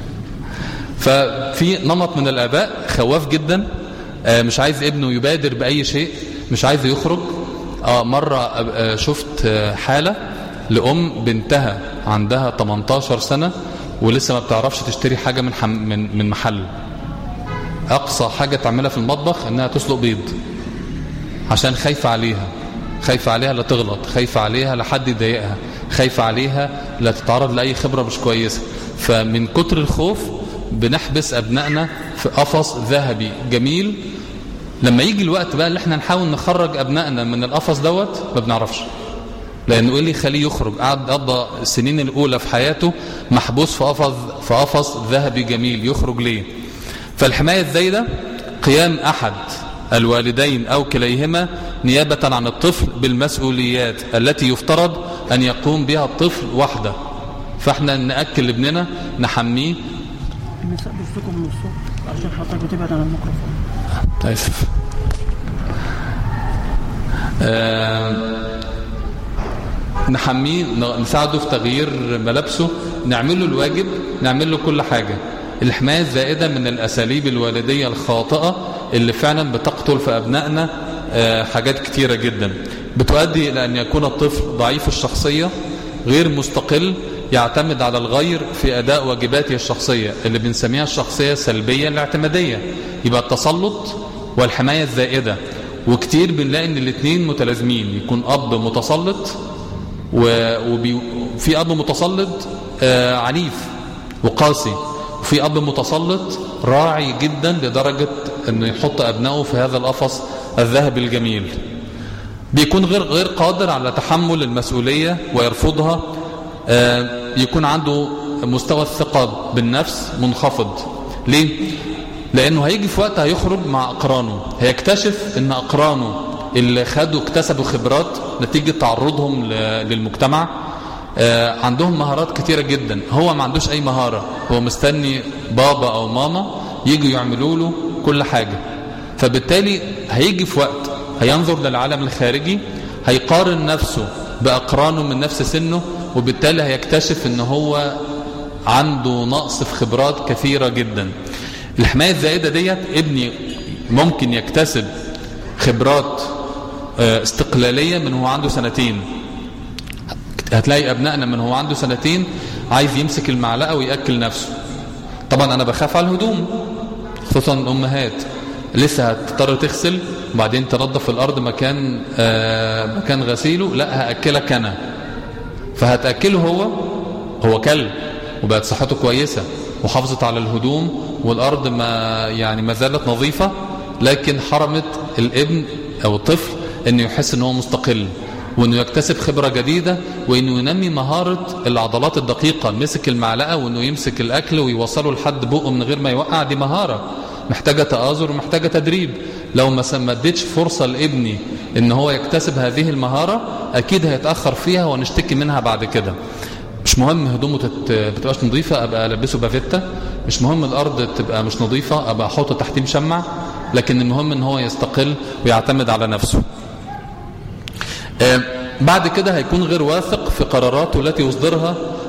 ففي نمط من الاباء خواف جدا مش عايز ابنه يبادر باي شيء مش عايز يخرج مره شفت حاله لام بنتها عندها 18 سنه ولسه ما بتعرفش تشتري حاجه من حم من من محل اقصى حاجه تعملها في المطبخ انها تسلق بيض عشان خايفة عليها خايفة عليها لا تغلط خايفة عليها لحد يضايقها خايفة عليها لا تتعرض لأي خبرة مش كويسة فمن كتر الخوف بنحبس أبنائنا في قفص ذهبي جميل لما يجي الوقت بقى اللي احنا نحاول نخرج أبنائنا من القفص دوت ما بنعرفش لأنه إيه اللي يخليه يخرج قعد قضى السنين الأولى في حياته محبوس في قفص في قفص ذهبي جميل يخرج ليه فالحماية الزايدة قيام أحد الوالدين أو كليهما نيابة عن الطفل بالمسؤوليات التي يفترض أن يقوم بها الطفل وحده فاحنا نأكل ابننا نحميه النساء بيشتكوا من الصوت عشان حضرتك بتبعد عن الميكروفون آسف آه نحميه نساعده في تغيير ملابسه نعمل له الواجب نعمل له كل حاجة الحماية الزائدة من الأساليب الوالدية الخاطئة اللي فعلا بتقتل في أبنائنا حاجات كتيرة جدا بتؤدي إلى أن يكون الطفل ضعيف الشخصية غير مستقل يعتمد على الغير في أداء واجباته الشخصية اللي بنسميها الشخصية السلبية الاعتمادية يبقى التسلط والحماية الزائدة وكتير بنلاقي ان الاثنين متلازمين يكون أب متسلط وفي أب متسلط عنيف وقاسي وفي أب متسلط راعي جدا لدرجة أنه يحط أبنائه في هذا القفص الذهبي الجميل بيكون غير غير قادر على تحمل المسؤولية ويرفضها يكون عنده مستوى الثقة بالنفس منخفض ليه؟ لأنه هيجي في وقت هيخرج مع أقرانه هيكتشف أن أقرانه اللي خدوا اكتسبوا خبرات نتيجة تعرضهم للمجتمع عندهم مهارات كتيرة جدا هو ما عندوش أي مهارة هو مستني بابا أو ماما يجوا يعملوا له كل حاجة فبالتالي هيجي في وقت هينظر للعالم الخارجي هيقارن نفسه بأقرانه من نفس سنه وبالتالي هيكتشف ان هو عنده نقص في خبرات كثيرة جدا الحماية الزائدة ديت ابني ممكن يكتسب خبرات استقلالية من هو عنده سنتين هتلاقي أبنائنا من هو عنده سنتين عايز يمسك المعلقة ويأكل نفسه طبعا أنا بخاف على الهدوم خصوصا الأمهات لسه هتضطر تغسل وبعدين تنظف الأرض مكان آه مكان غسيله لا هأكلك أنا فهتأكله هو هو كلب وبقت صحته كويسة وحافظت على الهدوم والأرض ما يعني ما زالت نظيفة لكن حرمت الابن أو الطفل أنه يحس أنه مستقل وأنه يكتسب خبرة جديدة وأنه ينمي مهارة العضلات الدقيقة مسك المعلقة وأنه يمسك الأكل ويوصله لحد بقه من غير ما يوقع دي مهارة محتاجة تآزر ومحتاجة تدريب لو ما اديتش فرصة لابني ان هو يكتسب هذه المهارة اكيد هيتأخر فيها ونشتكي منها بعد كده مش مهم هدومه تت... بتبقاش نظيفة ابقى البسه بافيتا مش مهم الارض تبقى مش نظيفة ابقى احطه تحتيه مشمع لكن المهم ان هو يستقل ويعتمد على نفسه آه بعد كده هيكون غير واثق في قراراته التي يصدرها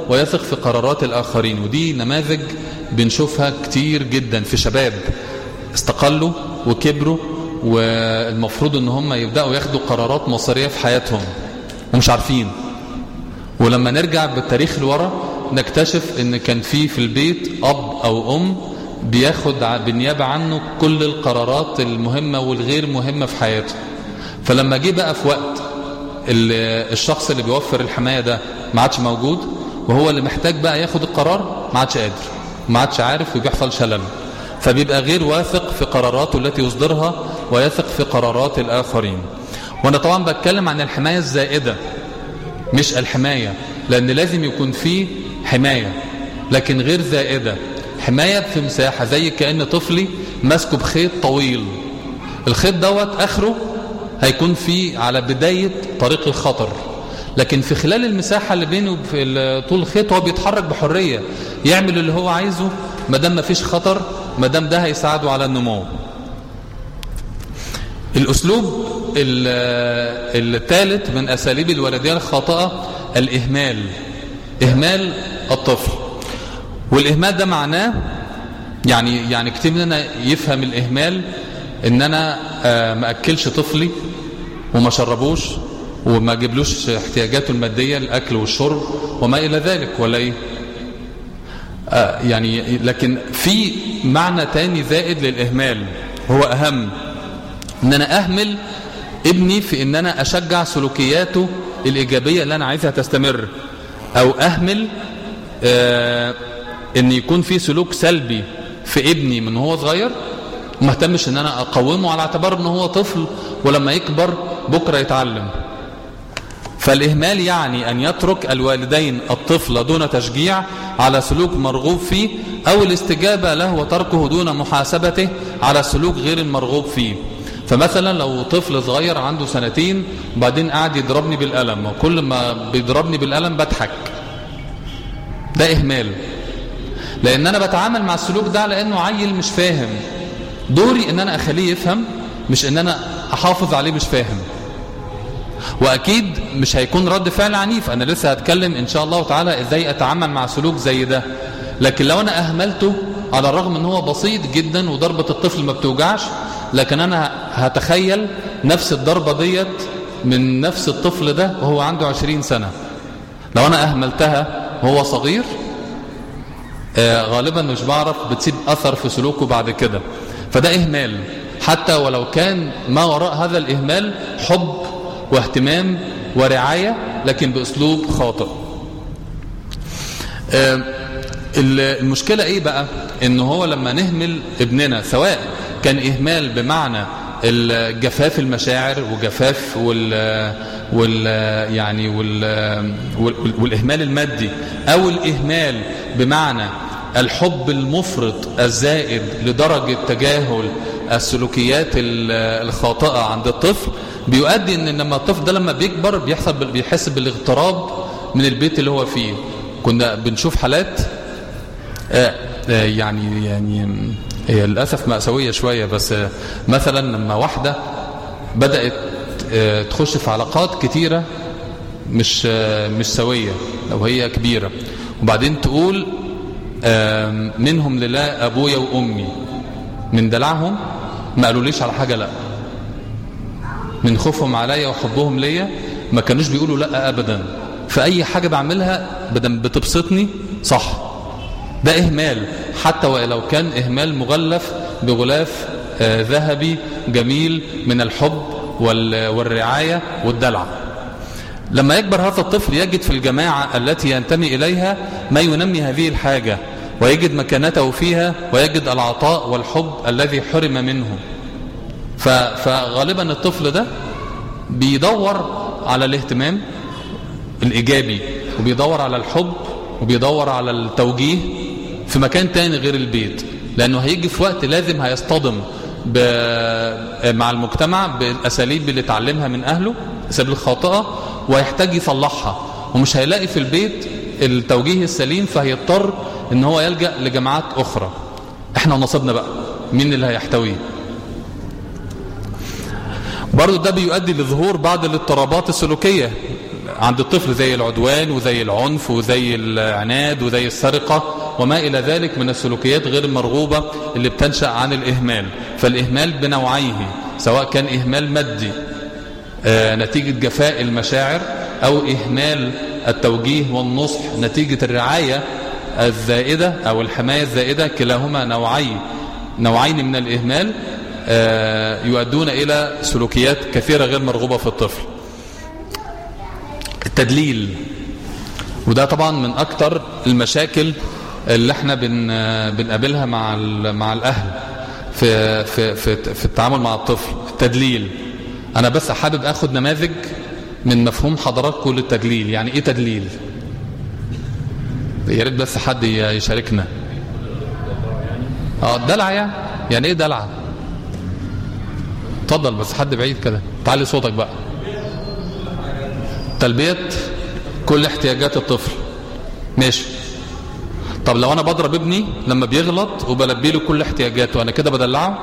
ويثق في قرارات الآخرين ودي نماذج بنشوفها كتير جدا في شباب استقلوا وكبروا والمفروض ان هم يبدأوا ياخدوا قرارات مصيرية في حياتهم ومش عارفين ولما نرجع بالتاريخ لورا نكتشف ان كان في في البيت اب او ام بياخد بالنيابة عنه كل القرارات المهمة والغير مهمة في حياته فلما جه بقى في وقت الشخص اللي بيوفر الحماية ده ما عادش موجود وهو اللي محتاج بقى ياخد القرار ما عادش قادر ما عادش عارف وبيحصل شلل فبيبقى غير واثق في قراراته التي يصدرها ويثق في قرارات الآخرين وانا طبعا بتكلم عن الحماية الزائدة مش الحماية لأن لازم يكون فيه حماية لكن غير زائدة حماية في مساحة زي كأن طفلي ماسكه بخيط طويل الخيط دوت آخره هيكون فيه على بداية طريق الخطر لكن في خلال المساحة اللي بينه في طول الخيط هو بيتحرك بحرية يعمل اللي هو عايزه مدام ما فيش خطر مدام ده هيساعده على النمو الأسلوب الثالث من أساليب الولدية الخاطئة الإهمال إهمال الطفل والإهمال ده معناه يعني يعني كتير مننا يفهم الإهمال إن أنا ما أكلش طفلي وما شربوش وما أجيبلوش احتياجاته المادية الأكل والشرب وما إلى ذلك ولا إيه آه يعني لكن في معنى تاني زائد للإهمال هو أهم إن أنا أهمل ابني في إن أنا أشجع سلوكياته الإيجابية اللي أنا عايزها تستمر أو أهمل آه إن يكون في سلوك سلبي في ابني من هو صغير ما اهتمش إن أنا أقومه على اعتبار إن هو طفل ولما يكبر بكرة يتعلم فالإهمال يعني أن يترك الوالدين الطفل دون تشجيع على سلوك مرغوب فيه أو الاستجابة له وتركه دون محاسبته على سلوك غير المرغوب فيه فمثلا لو طفل صغير عنده سنتين وبعدين قاعد يضربني بالقلم وكل ما بيضربني بالقلم بضحك ده إهمال لأن أنا بتعامل مع السلوك ده لأنه عيل مش فاهم دوري أن أنا أخليه يفهم مش أن أنا أحافظ عليه مش فاهم واكيد مش هيكون رد فعل عنيف انا لسه هتكلم ان شاء الله تعالى ازاي اتعامل مع سلوك زي ده لكن لو انا اهملته على الرغم ان هو بسيط جدا وضربة الطفل ما بتوجعش لكن انا هتخيل نفس الضربة ديت من نفس الطفل ده وهو عنده عشرين سنة لو انا اهملتها وهو صغير آه غالبا مش بعرف بتسيب اثر في سلوكه بعد كده فده اهمال حتى ولو كان ما وراء هذا الاهمال حب واهتمام ورعاية لكن بأسلوب خاطئ المشكلة ايه بقى ان هو لما نهمل ابننا سواء كان اهمال بمعنى الجفاف المشاعر وجفاف وال وال يعني وال والاهمال المادي او الاهمال بمعنى الحب المفرط الزائد لدرجة تجاهل السلوكيات الخاطئة عند الطفل بيؤدي ان لما الطفل ده لما بيكبر بيحصل بيحس بالاغتراب من البيت اللي هو فيه كنا بنشوف حالات آآ آآ يعني يعني هي للاسف مأساوية شوية بس مثلا لما واحدة بدأت تخش في علاقات كتيرة مش مش سوية لو هي كبيرة وبعدين تقول منهم لله ابويا وامي من دلعهم ما قالوليش على حاجة لا من خوفهم عليا وحبهم ليا ما كانوش بيقولوا لا ابدا فاي حاجة بعملها بدم بتبسطني صح ده اهمال حتى ولو كان اهمال مغلف بغلاف آه ذهبي جميل من الحب والرعاية والدلع لما يكبر هذا الطفل يجد في الجماعة التي ينتمي إليها ما ينمي هذه الحاجة ويجد مكانته فيها ويجد العطاء والحب الذي حرم منه فغالبا الطفل ده بيدور على الاهتمام الإيجابي وبيدور على الحب وبيدور على التوجيه في مكان تاني غير البيت لأنه هيجي في وقت لازم هيصطدم مع المجتمع بالأساليب اللي اتعلمها من أهله الأساليب الخاطئة وهيحتاج يصلحها ومش هيلاقي في البيت التوجيه السليم فهيضطر ان هو يلجأ لجماعات أخرى احنا ونصيبنا بقى مين اللي هيحتويه برضو ده بيؤدي لظهور بعض الاضطرابات السلوكية عند الطفل زي العدوان وزي العنف وزي العناد وزي السرقة وما إلى ذلك من السلوكيات غير المرغوبة اللي بتنشأ عن الإهمال فالإهمال بنوعيه سواء كان إهمال مادي آه، نتيجة جفاء المشاعر أو إهمال التوجيه والنصح نتيجة الرعاية الزائدة أو الحماية الزائدة كلاهما نوعي نوعين من الإهمال آه، يؤدون إلى سلوكيات كثيرة غير مرغوبة في الطفل التدليل وده طبعا من أكتر المشاكل اللي احنا بن بنقابلها مع مع الأهل في في في في التعامل مع الطفل التدليل أنا بس حابب أخد نماذج من مفهوم حضراتكم للتدليل يعني إيه تدليل يا ريت بس حد يشاركنا اه دلع يعني يعني ايه دلع اتفضل بس حد بعيد كده تعلي صوتك بقى تلبية كل احتياجات الطفل ماشي طب لو انا بضرب ابني لما بيغلط وبلبي له كل احتياجاته انا كده بدلعه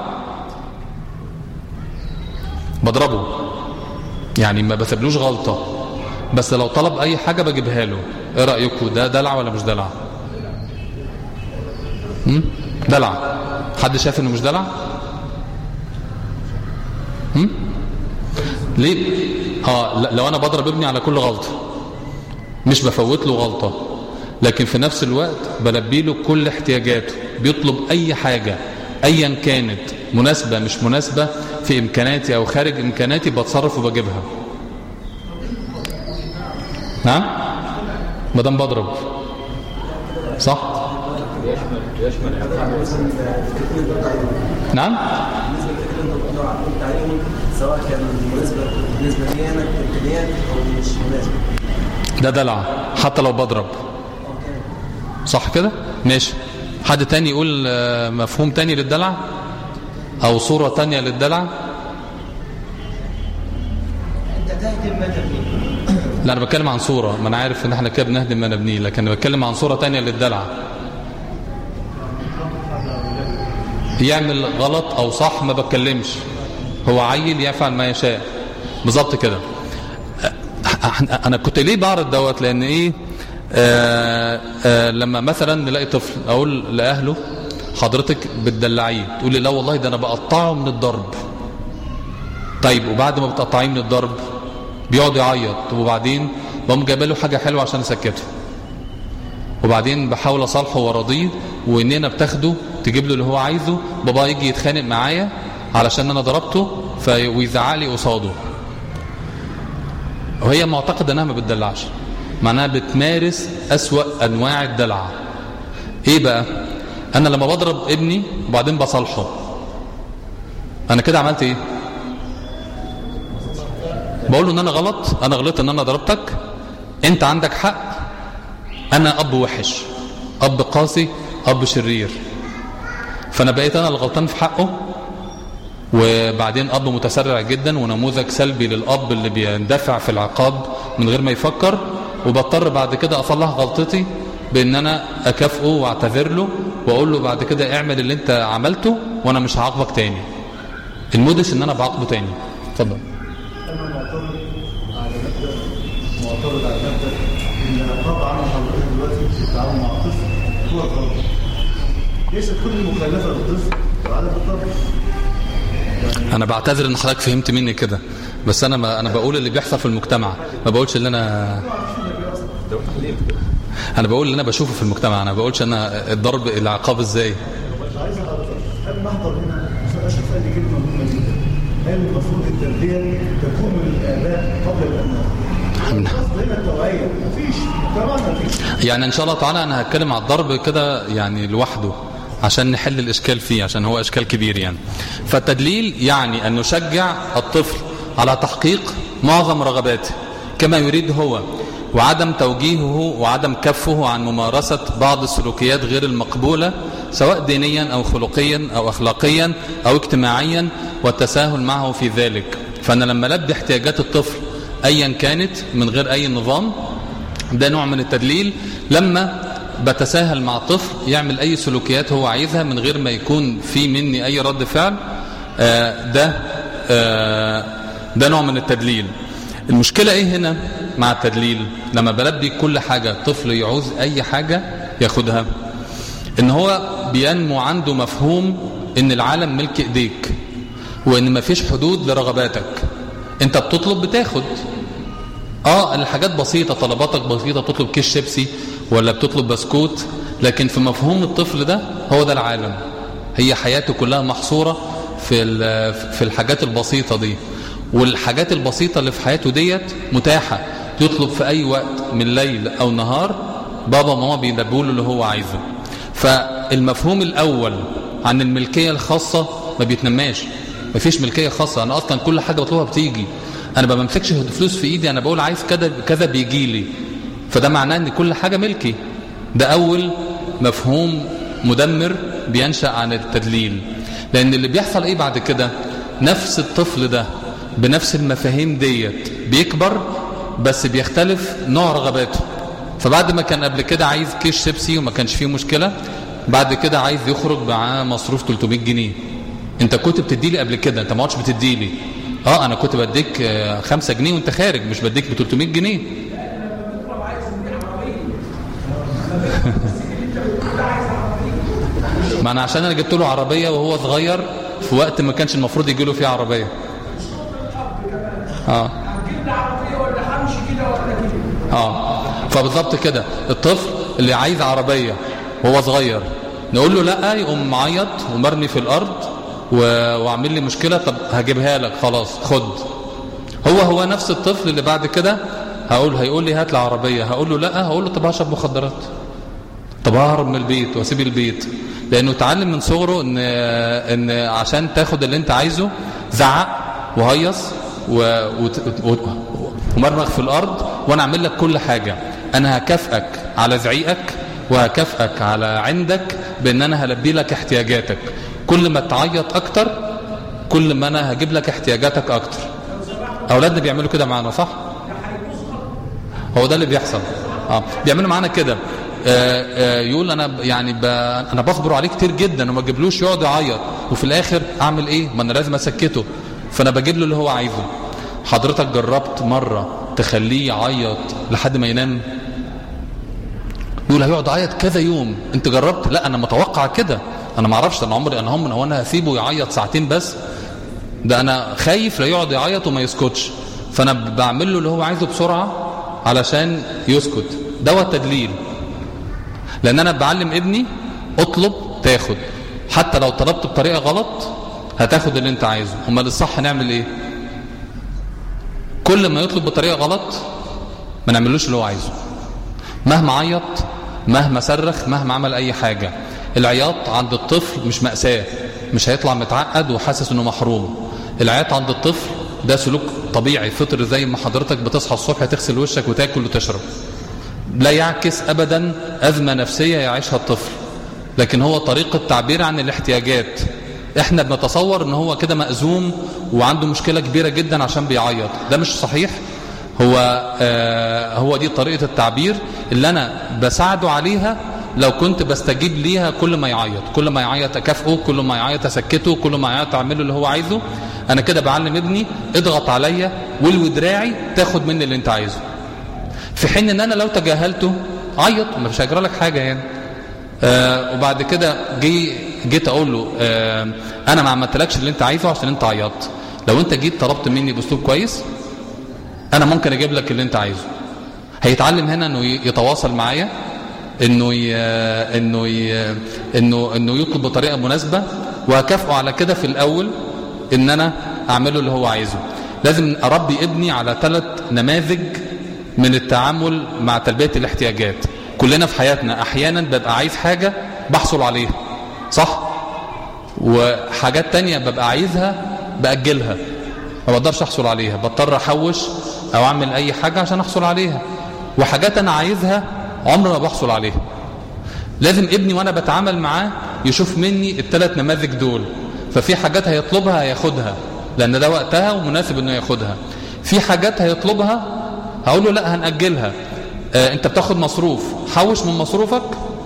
بضربه يعني ما بسيبلوش غلطة بس لو طلب اي حاجة بجيبها له ايه رأيكم ده دلع ولا مش دلع هم؟ دلع حد شايف انه مش دلع هم؟ ليه اه لو انا بضرب ابني على كل غلطة مش بفوت له غلطة لكن في نفس الوقت بلبي له كل احتياجاته بيطلب اي حاجة ايا كانت مناسبة مش مناسبة في امكاناتي او خارج امكاناتي بتصرف وبجيبها نعم مدام بضرب صح نعم سواء كان بالنسبه بالنسبه لي انا امكانيات او مش مناسب ده دلع حتى لو بضرب صح كده ماشي حد تاني يقول آه، مفهوم تاني للدلع او صورة تانية للدلع انت تهدم ما تبنيه لا انا بتكلم عن صورة ما انا عارف ان احنا كده بنهدم ما نبنيه لكن انا بتكلم عن صورة تانية للدلع يعمل غلط او صح ما بتكلمش هو عيل يفعل ما يشاء بالظبط كده أ- انا كنت ليه بعرض دوت لان ايه آه آه لما مثلا نلاقي طفل اقول لاهله حضرتك بتدلعيه تقول لي لا والله ده انا بقطعه من الضرب طيب وبعد ما بتقطعيه من الضرب بيقعد يعيط طب وبعدين بقوم جايبه له حاجه حلوه عشان اسكته وبعدين بحاول اصالحه وارضيه واننا بتاخده تجيب له اللي هو عايزه بابا يجي يتخانق معايا علشان انا ضربته في ويزعق لي قصاده وهي معتقده انها ما بتدلعش معناها بتمارس اسوا انواع الدلع ايه بقى انا لما بضرب ابني وبعدين بصالحه انا كده عملت ايه بقول له ان انا غلط انا غلطت ان انا ضربتك انت عندك حق انا اب وحش اب قاسي اب شرير فانا بقيت انا الغلطان في حقه وبعدين اب متسرع جدا ونموذج سلبي للاب اللي بيندفع في العقاب من غير ما يفكر وبضطر بعد كده اصلح غلطتي بان انا اكافئه واعتذر له واقول له بعد كده اعمل اللي انت عملته وانا مش هعاقبك تاني المودس ان انا بعاقبه تاني اتفضل انا معترض على مبدا معترض على مبدا ان طبعا حضرتك دلوقتي في التعامل مع الطفل هو الضرب ليست كل المخالفه للطفل على الضرب انا بعتذر ان حضرتك فهمت مني كده بس انا ما انا بقول اللي بيحصل في المجتمع ما بقولش اللي انا انا بقول اللي انا بشوفه في المجتمع انا ما بقولش انا الضرب العقاب ازاي مش عايز اعرف هل نحضر هنا اشرف قال لي كلمه مهمه جدا هل المفروض التربيه تكون من الاباء قبل الابناء؟ هنا التوعيه مفيش طبعا مفيش يعني ان شاء الله تعالى انا هتكلم على الضرب كده يعني لوحده عشان نحل الاشكال فيه عشان هو اشكال كبير يعني فالتدليل يعني ان نشجع الطفل على تحقيق معظم رغباته كما يريد هو وعدم توجيهه وعدم كفه عن ممارسة بعض السلوكيات غير المقبولة سواء دينيا أو خلقيا أو أخلاقيا أو اجتماعيا والتساهل معه في ذلك فأنا لما لبي احتياجات الطفل أيا كانت من غير أي نظام ده نوع من التدليل لما بتساهل مع الطفل يعمل أي سلوكيات هو عايزها من غير ما يكون في مني أي رد فعل آه، ده آه، ده نوع من التدليل المشكلة إيه هنا مع التدليل لما بلبي كل حاجة طفل يعوز أي حاجة ياخدها إن هو بينمو عنده مفهوم إن العالم ملك إيديك وإن مفيش حدود لرغباتك أنت بتطلب بتاخد اه الحاجات بسيطة طلباتك بسيطة بتطلب كيس شيبسي ولا بتطلب بسكوت لكن في مفهوم الطفل ده هو ده العالم هي حياته كلها محصورة في في الحاجات البسيطة دي والحاجات البسيطة اللي في حياته ديت متاحة يطلب في أي وقت من ليل أو نهار بابا وماما بينبهوا له اللي هو عايزه فالمفهوم الأول عن الملكية الخاصة ما بيتنماش مفيش ملكية خاصة أنا أصلا كل حاجة بطلبها بتيجي أنا ما بمسكش فلوس في إيدي أنا بقول عايز كذا كذا بيجي لي فده معناه أن كل حاجة ملكي ده أول مفهوم مدمر بينشأ عن التدليل لأن اللي بيحصل إيه بعد كده نفس الطفل ده بنفس المفاهيم ديت بيكبر بس بيختلف نوع رغباته فبعد ما كان قبل كده عايز كيس شيبسي وما كانش فيه مشكلة بعد كده عايز يخرج معاه مصروف 300 جنيه انت كنت بتدي لي قبل كده انت ما عادش بتدي لي اه انا كنت بديك 5 جنيه وانت خارج مش بديك ب 300 جنيه ما انا عشان انا جبت له عربيه وهو صغير في وقت ما كانش المفروض يجي له فيه عربيه اه اه فبالظبط كده الطفل اللي عايز عربيه وهو صغير نقول له لا يقوم معيط ومرمي في الارض واعمل لي مشكله طب هجيبها لك خلاص خد هو هو نفس الطفل اللي بعد كده هقول هيقول لي هات لي عربيه هقول له لا هقول له طب هشرب مخدرات طب ههرب من البيت واسيب البيت لانه اتعلم من صغره ان ان عشان تاخد اللي انت عايزه زعق وهيص و... و... ومرمغ في الارض وانا اعمل لك كل حاجه انا هكافئك على زعيقك وهكافئك على عندك بان انا هلبي لك احتياجاتك كل ما تعيط اكتر كل ما انا هجيب لك احتياجاتك اكتر اولادنا بيعملوا كده معانا صح هو ده اللي بيحصل اه بيعملوا معانا كده آه آه يقول انا يعني ب... انا بصبر عليه كتير جدا وما اجيبلوش يقعد يعيط وفي الاخر اعمل ايه ما انا لازم اسكته فانا بجيب له اللي هو عايزه حضرتك جربت مره تخليه يعيط لحد ما ينام يقول هيقعد يعيط كذا يوم انت جربت لا انا متوقع كده انا ما اعرفش انا عمري انا هم هو انا هسيبه يعيط ساعتين بس ده انا خايف لا يقعد يعيط وما يسكتش فانا بعمل له اللي هو عايزه بسرعه علشان يسكت ده هو التدليل لان انا بعلم ابني اطلب تاخد حتى لو طلبت بطريقه غلط هتاخد اللي انت عايزه امال الصح نعمل ايه كل ما يطلب بطريقه غلط ما نعملوش اللي هو عايزه مهما عيط مهما صرخ مهما عمل اي حاجه العياط عند الطفل مش مأساة مش هيطلع متعقد وحاسس انه محروم العياط عند الطفل ده سلوك طبيعي فطر زي ما حضرتك بتصحى الصبح تغسل وشك وتاكل وتشرب لا يعكس ابدا ازمه نفسيه يعيشها الطفل لكن هو طريقه تعبير عن الاحتياجات احنا بنتصور ان هو كده مأزوم وعنده مشكله كبيره جدا عشان بيعيط ده مش صحيح هو آه هو دي طريقه التعبير اللي انا بساعده عليها لو كنت بستجيب ليها كل ما يعيط كل ما يعيط اكافئه كل ما يعيط اسكته كل ما يعيط اعمله اللي هو عايزه انا كده بعلم ابني اضغط عليا والوي دراعي تاخد مني اللي انت عايزه في حين ان انا لو تجاهلته عيط مش هيجرى لك حاجه يعني آه وبعد كده جي جيت اقول له آه انا ما عملتلكش اللي انت عايزه عشان انت عيطت لو انت جيت طلبت مني باسلوب كويس انا ممكن اجيب لك اللي انت عايزه هيتعلم هنا انه يتواصل معايا انه ي... انه ي... انه انه يطلب بطريقه مناسبه وهكافئه على كده في الاول ان انا اعمله اللي هو عايزه لازم اربي ابني على ثلاث نماذج من التعامل مع تلبيه الاحتياجات كلنا في حياتنا احيانا ببقى عايز حاجه بحصل عليها صح وحاجات تانية ببقى عايزها باجلها ما بقدرش احصل عليها بضطر احوش او اعمل اي حاجه عشان احصل عليها وحاجات انا عايزها عمري ما بحصل عليها لازم ابني وانا بتعامل معاه يشوف مني الثلاث نماذج دول ففي حاجات هيطلبها هياخدها لان ده وقتها ومناسب انه ياخدها في حاجات هيطلبها هقول له لا هنأجلها آه انت بتاخد مصروف حوش من مصروفك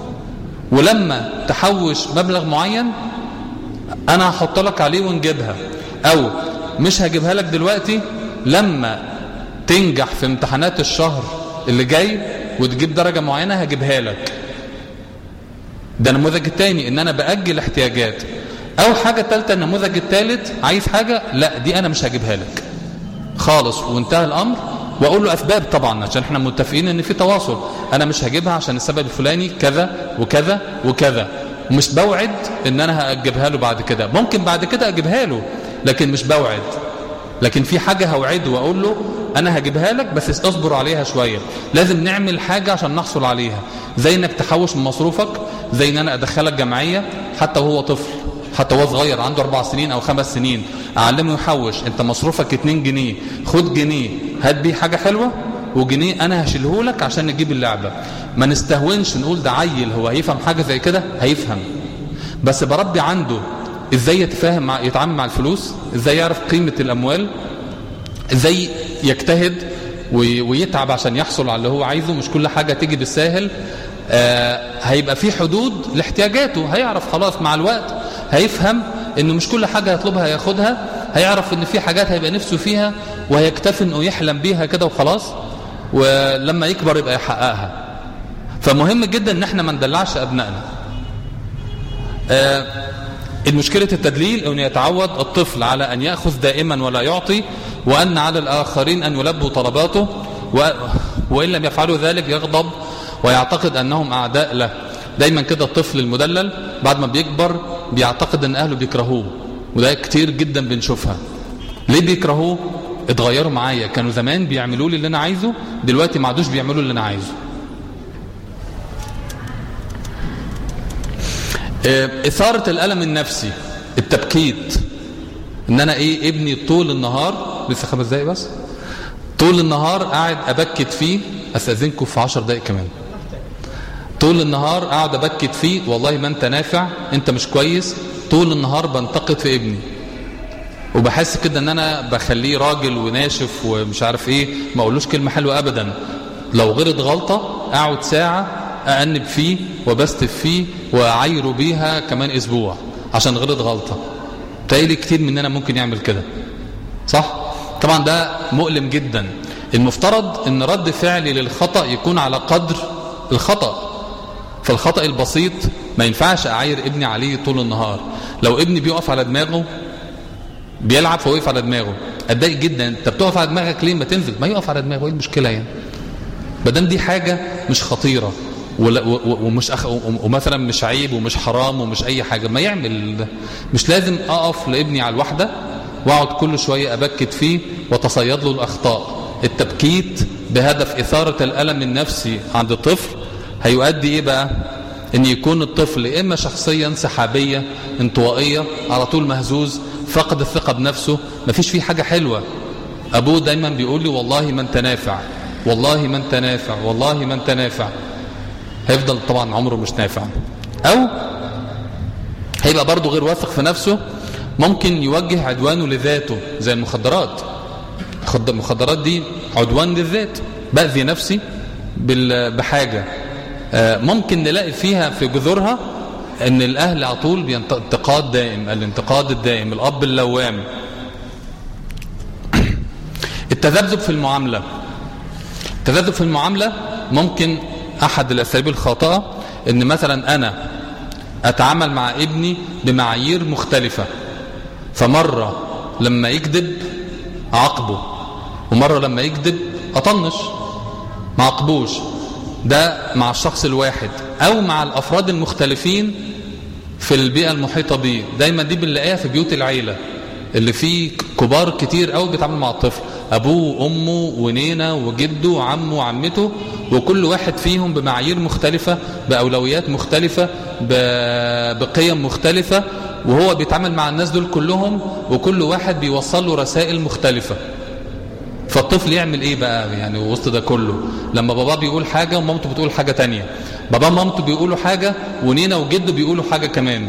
ولما تحوش مبلغ معين انا هحط لك عليه ونجيبها او مش هجيبها لك دلوقتي لما تنجح في امتحانات الشهر اللي جاي وتجيب درجة معينة هجيبها لك ده النموذج الثاني ان انا باجل احتياجات او حاجة ثالثه النموذج الثالث عايز حاجة لا دي انا مش هجيبها لك خالص وانتهى الامر واقول له اسباب طبعا عشان احنا متفقين ان في تواصل انا مش هجيبها عشان السبب الفلاني كذا وكذا وكذا ومش بوعد ان انا هجيبها له بعد كده ممكن بعد كده اجيبها له لكن مش بوعد لكن في حاجة هوعده واقول له انا هجيبها لك بس اصبر عليها شوية لازم نعمل حاجة عشان نحصل عليها زي انك تحوش من مصروفك زي ان انا ادخلك جمعية حتى وهو طفل حتى وهو صغير عنده اربع سنين او خمس سنين اعلمه يحوش انت مصروفك 2 جنيه خد جنيه هات بيه حاجة حلوة وجنيه انا هشيله لك عشان نجيب اللعبة ما نستهونش نقول ده عيل هو هيفهم حاجة زي كده هيفهم بس بربي عنده ازاي يتفاهم مع يتعامل مع الفلوس ازاي يعرف قيمة الاموال ازاي يجتهد ويتعب عشان يحصل على اللي هو عايزه مش كل حاجة تيجي بالساهل آه هيبقى في حدود لاحتياجاته هيعرف خلاص مع الوقت هيفهم انه مش كل حاجة يطلبها ياخدها هيعرف ان في حاجات هيبقى نفسه فيها وهيكتفي انه يحلم بيها كده وخلاص ولما يكبر يبقى يحققها فمهم جدا ان احنا ما ندلعش ابنائنا آه المشكلة التدليل أن يتعود الطفل على أن يأخذ دائما ولا يعطي وأن على الآخرين أن يلبوا طلباته و... وإن لم يفعلوا ذلك يغضب ويعتقد أنهم أعداء له دايما كده الطفل المدلل بعد ما بيكبر بيعتقد أن أهله بيكرهوه وده كتير جدا بنشوفها ليه بيكرهوه اتغيروا معايا كانوا زمان بيعملوا لي اللي أنا عايزه دلوقتي ما عادوش بيعملوا اللي أنا عايزه إثارة الألم النفسي التبكيت إن أنا إيه ابني طول النهار لسه خمس دقايق بس طول النهار قاعد أبكت فيه أستأذنكم في عشر دقايق كمان طول النهار قاعد أبكت فيه والله ما أنت نافع أنت مش كويس طول النهار بنتقد في ابني وبحس كده ان انا بخليه راجل وناشف ومش عارف ايه ما اقولوش كلمة حلوة ابدا لو غلط غلطة اقعد ساعة أأنب فيه وبستف فيه وأعايره بيها كمان أسبوع عشان غلط غلطة تقيلي كتير مننا ممكن يعمل كده صح؟ طبعا ده مؤلم جدا المفترض ان رد فعلي للخطأ يكون على قدر الخطأ فالخطأ البسيط ما ينفعش أعاير ابني عليه طول النهار لو ابني بيقف على دماغه بيلعب فهو يقف على دماغه اتضايق جدا انت بتقف على دماغك ليه ما تنزل ما يقف على دماغه ايه المشكله يعني بدل دي حاجه مش خطيره ومش أخ... ومثلا مش عيب ومش حرام ومش اي حاجة ما يعمل ده مش لازم اقف لابني على الوحدة واقعد كل شوية ابكت فيه وتصيد له الاخطاء التبكيت بهدف اثارة الالم النفسي عند الطفل هيؤدي ايه بقى ان يكون الطفل اما شخصيا انسحابية انطوائية على طول مهزوز فقد الثقة بنفسه مفيش فيه حاجة حلوة ابوه دايما بيقول لي والله ما انت نافع والله ما انت نافع والله ما انت نافع هيفضل طبعا عمره مش نافع او هيبقى برضه غير واثق في نفسه ممكن يوجه عدوانه لذاته زي المخدرات المخدرات دي عدوان للذات بأذي نفسي بحاجة ممكن نلاقي فيها في جذورها ان الاهل على طول انتقاد دائم الانتقاد الدائم الاب اللوام التذبذب في المعاملة التذبذب في المعاملة ممكن احد الاساليب الخاطئه ان مثلا انا اتعامل مع ابني بمعايير مختلفه فمره لما يكذب اعاقبه ومره لما يكذب اطنش ما اعاقبوش ده مع الشخص الواحد او مع الافراد المختلفين في البيئه المحيطه بيه دايما دي بنلاقيها في بيوت العيله اللي فيه كبار كتير قوي بيتعاملوا مع الطفل ابوه وامه ونينه وجده وعمه وعمته وكل واحد فيهم بمعايير مختلفة بأولويات مختلفة بقيم مختلفة وهو بيتعامل مع الناس دول كلهم وكل واحد بيوصل له رسائل مختلفة فالطفل يعمل ايه بقى يعني وسط ده كله لما باباه بيقول حاجة ومامته بتقول حاجة تانية بابا ومامته بيقولوا حاجة ونينا وجده بيقولوا حاجة كمان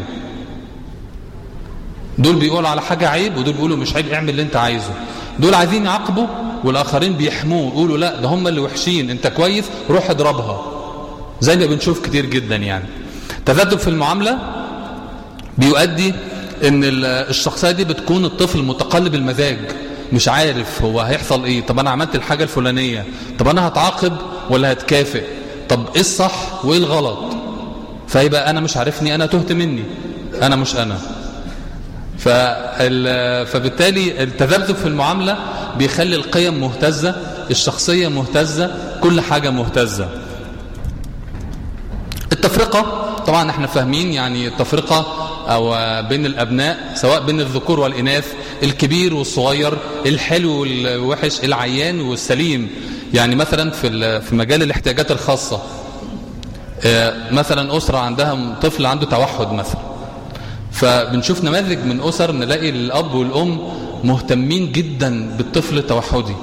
دول بيقولوا على حاجة عيب ودول بيقولوا مش عيب اعمل اللي انت عايزه دول عايزين يعاقبوا والآخرين بيحموه يقولوا لا ده هم اللي وحشين انت كويس روح اضربها زي ما بنشوف كتير جدا يعني تذبذب في المعاملة بيؤدي ان الشخصية دي بتكون الطفل متقلب المزاج مش عارف هو هيحصل ايه طب انا عملت الحاجة الفلانية طب انا هتعاقب ولا هتكافئ طب ايه الصح وايه الغلط فيبقى انا مش عارفني انا تهت مني انا مش انا فال... فبالتالي التذبذب في المعاملة بيخلي القيم مهتزة الشخصية مهتزة كل حاجة مهتزة التفرقة طبعا احنا فاهمين يعني التفرقة او بين الابناء سواء بين الذكور والاناث الكبير والصغير الحلو والوحش العيان والسليم يعني مثلا في في مجال الاحتياجات الخاصة مثلا اسرة عندها طفل عنده توحد مثلا فبنشوف نماذج من اسر نلاقي الاب والام مهتمين جدا بالطفل التوحدي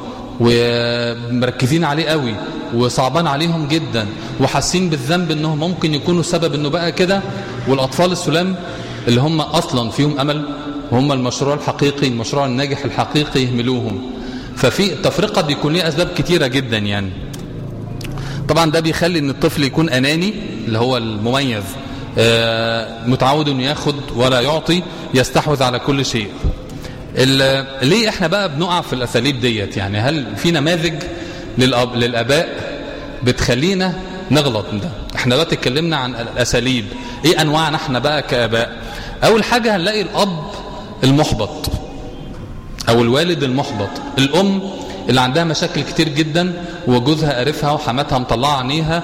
ومركزين عليه قوي وصعبان عليهم جدا وحاسين بالذنب انهم ممكن يكونوا سبب انه بقى كده والاطفال السلام اللي هم اصلا فيهم امل وهم المشروع الحقيقي المشروع الناجح الحقيقي يهملوهم ففي تفرقة بيكون ليه اسباب كتيرة جدا يعني طبعا ده بيخلي ان الطفل يكون اناني اللي هو المميز متعود انه ياخد ولا يعطي يستحوذ على كل شيء ليه احنا بقى بنقع في الاساليب ديت يعني هل في نماذج للأب للاباء بتخلينا نغلط ده احنا دلوقتي اتكلمنا عن الاساليب ايه انواعنا احنا بقى كاباء اول حاجه هنلاقي الاب المحبط او الوالد المحبط الام اللي عندها مشاكل كتير جدا وجوزها قرفها وحماتها مطلعه عينيها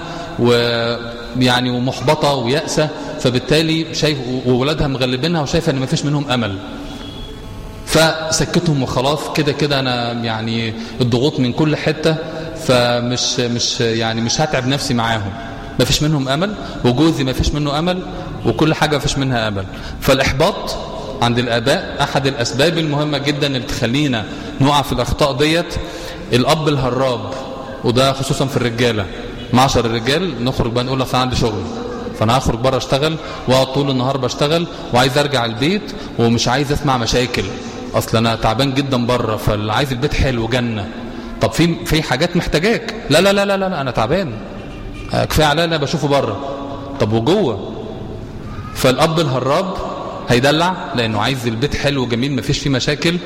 ويعني ومحبطه ويأسه فبالتالي شايف وولادها مغلبينها وشايفه ان مفيش منهم امل فسكتهم وخلاص كده كده انا يعني الضغوط من كل حته فمش مش يعني مش هتعب نفسي معاهم ما فيش منهم امل وجوزي ما فيش منه امل وكل حاجه ما فيش منها امل فالاحباط عند الاباء احد الاسباب المهمه جدا اللي بتخلينا نقع في الاخطاء ديت الاب الهراب وده خصوصا في الرجاله معشر الرجال نخرج بقى نقول اصل عندي شغل فانا هخرج بره اشتغل واقعد طول النهار بشتغل وعايز ارجع البيت ومش عايز اسمع مشاكل اصل انا تعبان جدا بره فاللي عايز البيت حلو جنه طب في في حاجات محتاجاك لا لا لا لا لا, لا انا تعبان كفايه عليا انا بشوفه بره طب وجوه فالاب الهراب هيدلع لانه عايز البيت حلو وجميل ما فيش فيه مشاكل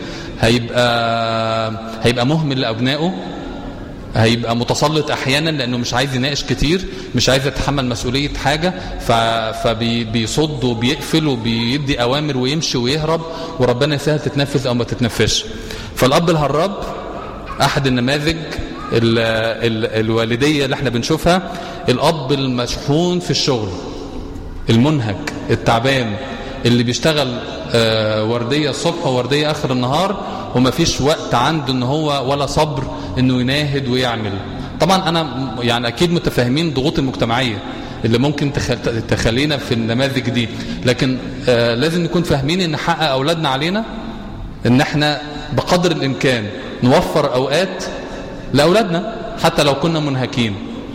هيبقى هيبقى مهمل لابنائه هيبقى متسلط احيانا لانه مش عايز يناقش كتير مش عايز يتحمل مسؤوليه حاجه فبيصد وبيقفل وبيدي اوامر ويمشي ويهرب وربنا يسهل تتنفذ او ما تتنفذش فالاب الهراب احد النماذج ال ال الوالديه اللي احنا بنشوفها الاب المشحون في الشغل المنهك التعبان اللي بيشتغل آه ورديه الصبح وورديه اخر النهار وما فيش وقت عنده ان هو ولا صبر انه يناهد ويعمل طبعا انا يعني اكيد متفاهمين الضغوط المجتمعيه اللي ممكن تخلينا في النماذج دي لكن آه لازم نكون فاهمين ان حق اولادنا علينا ان احنا بقدر الامكان نوفر اوقات لاولادنا حتى لو كنا منهكين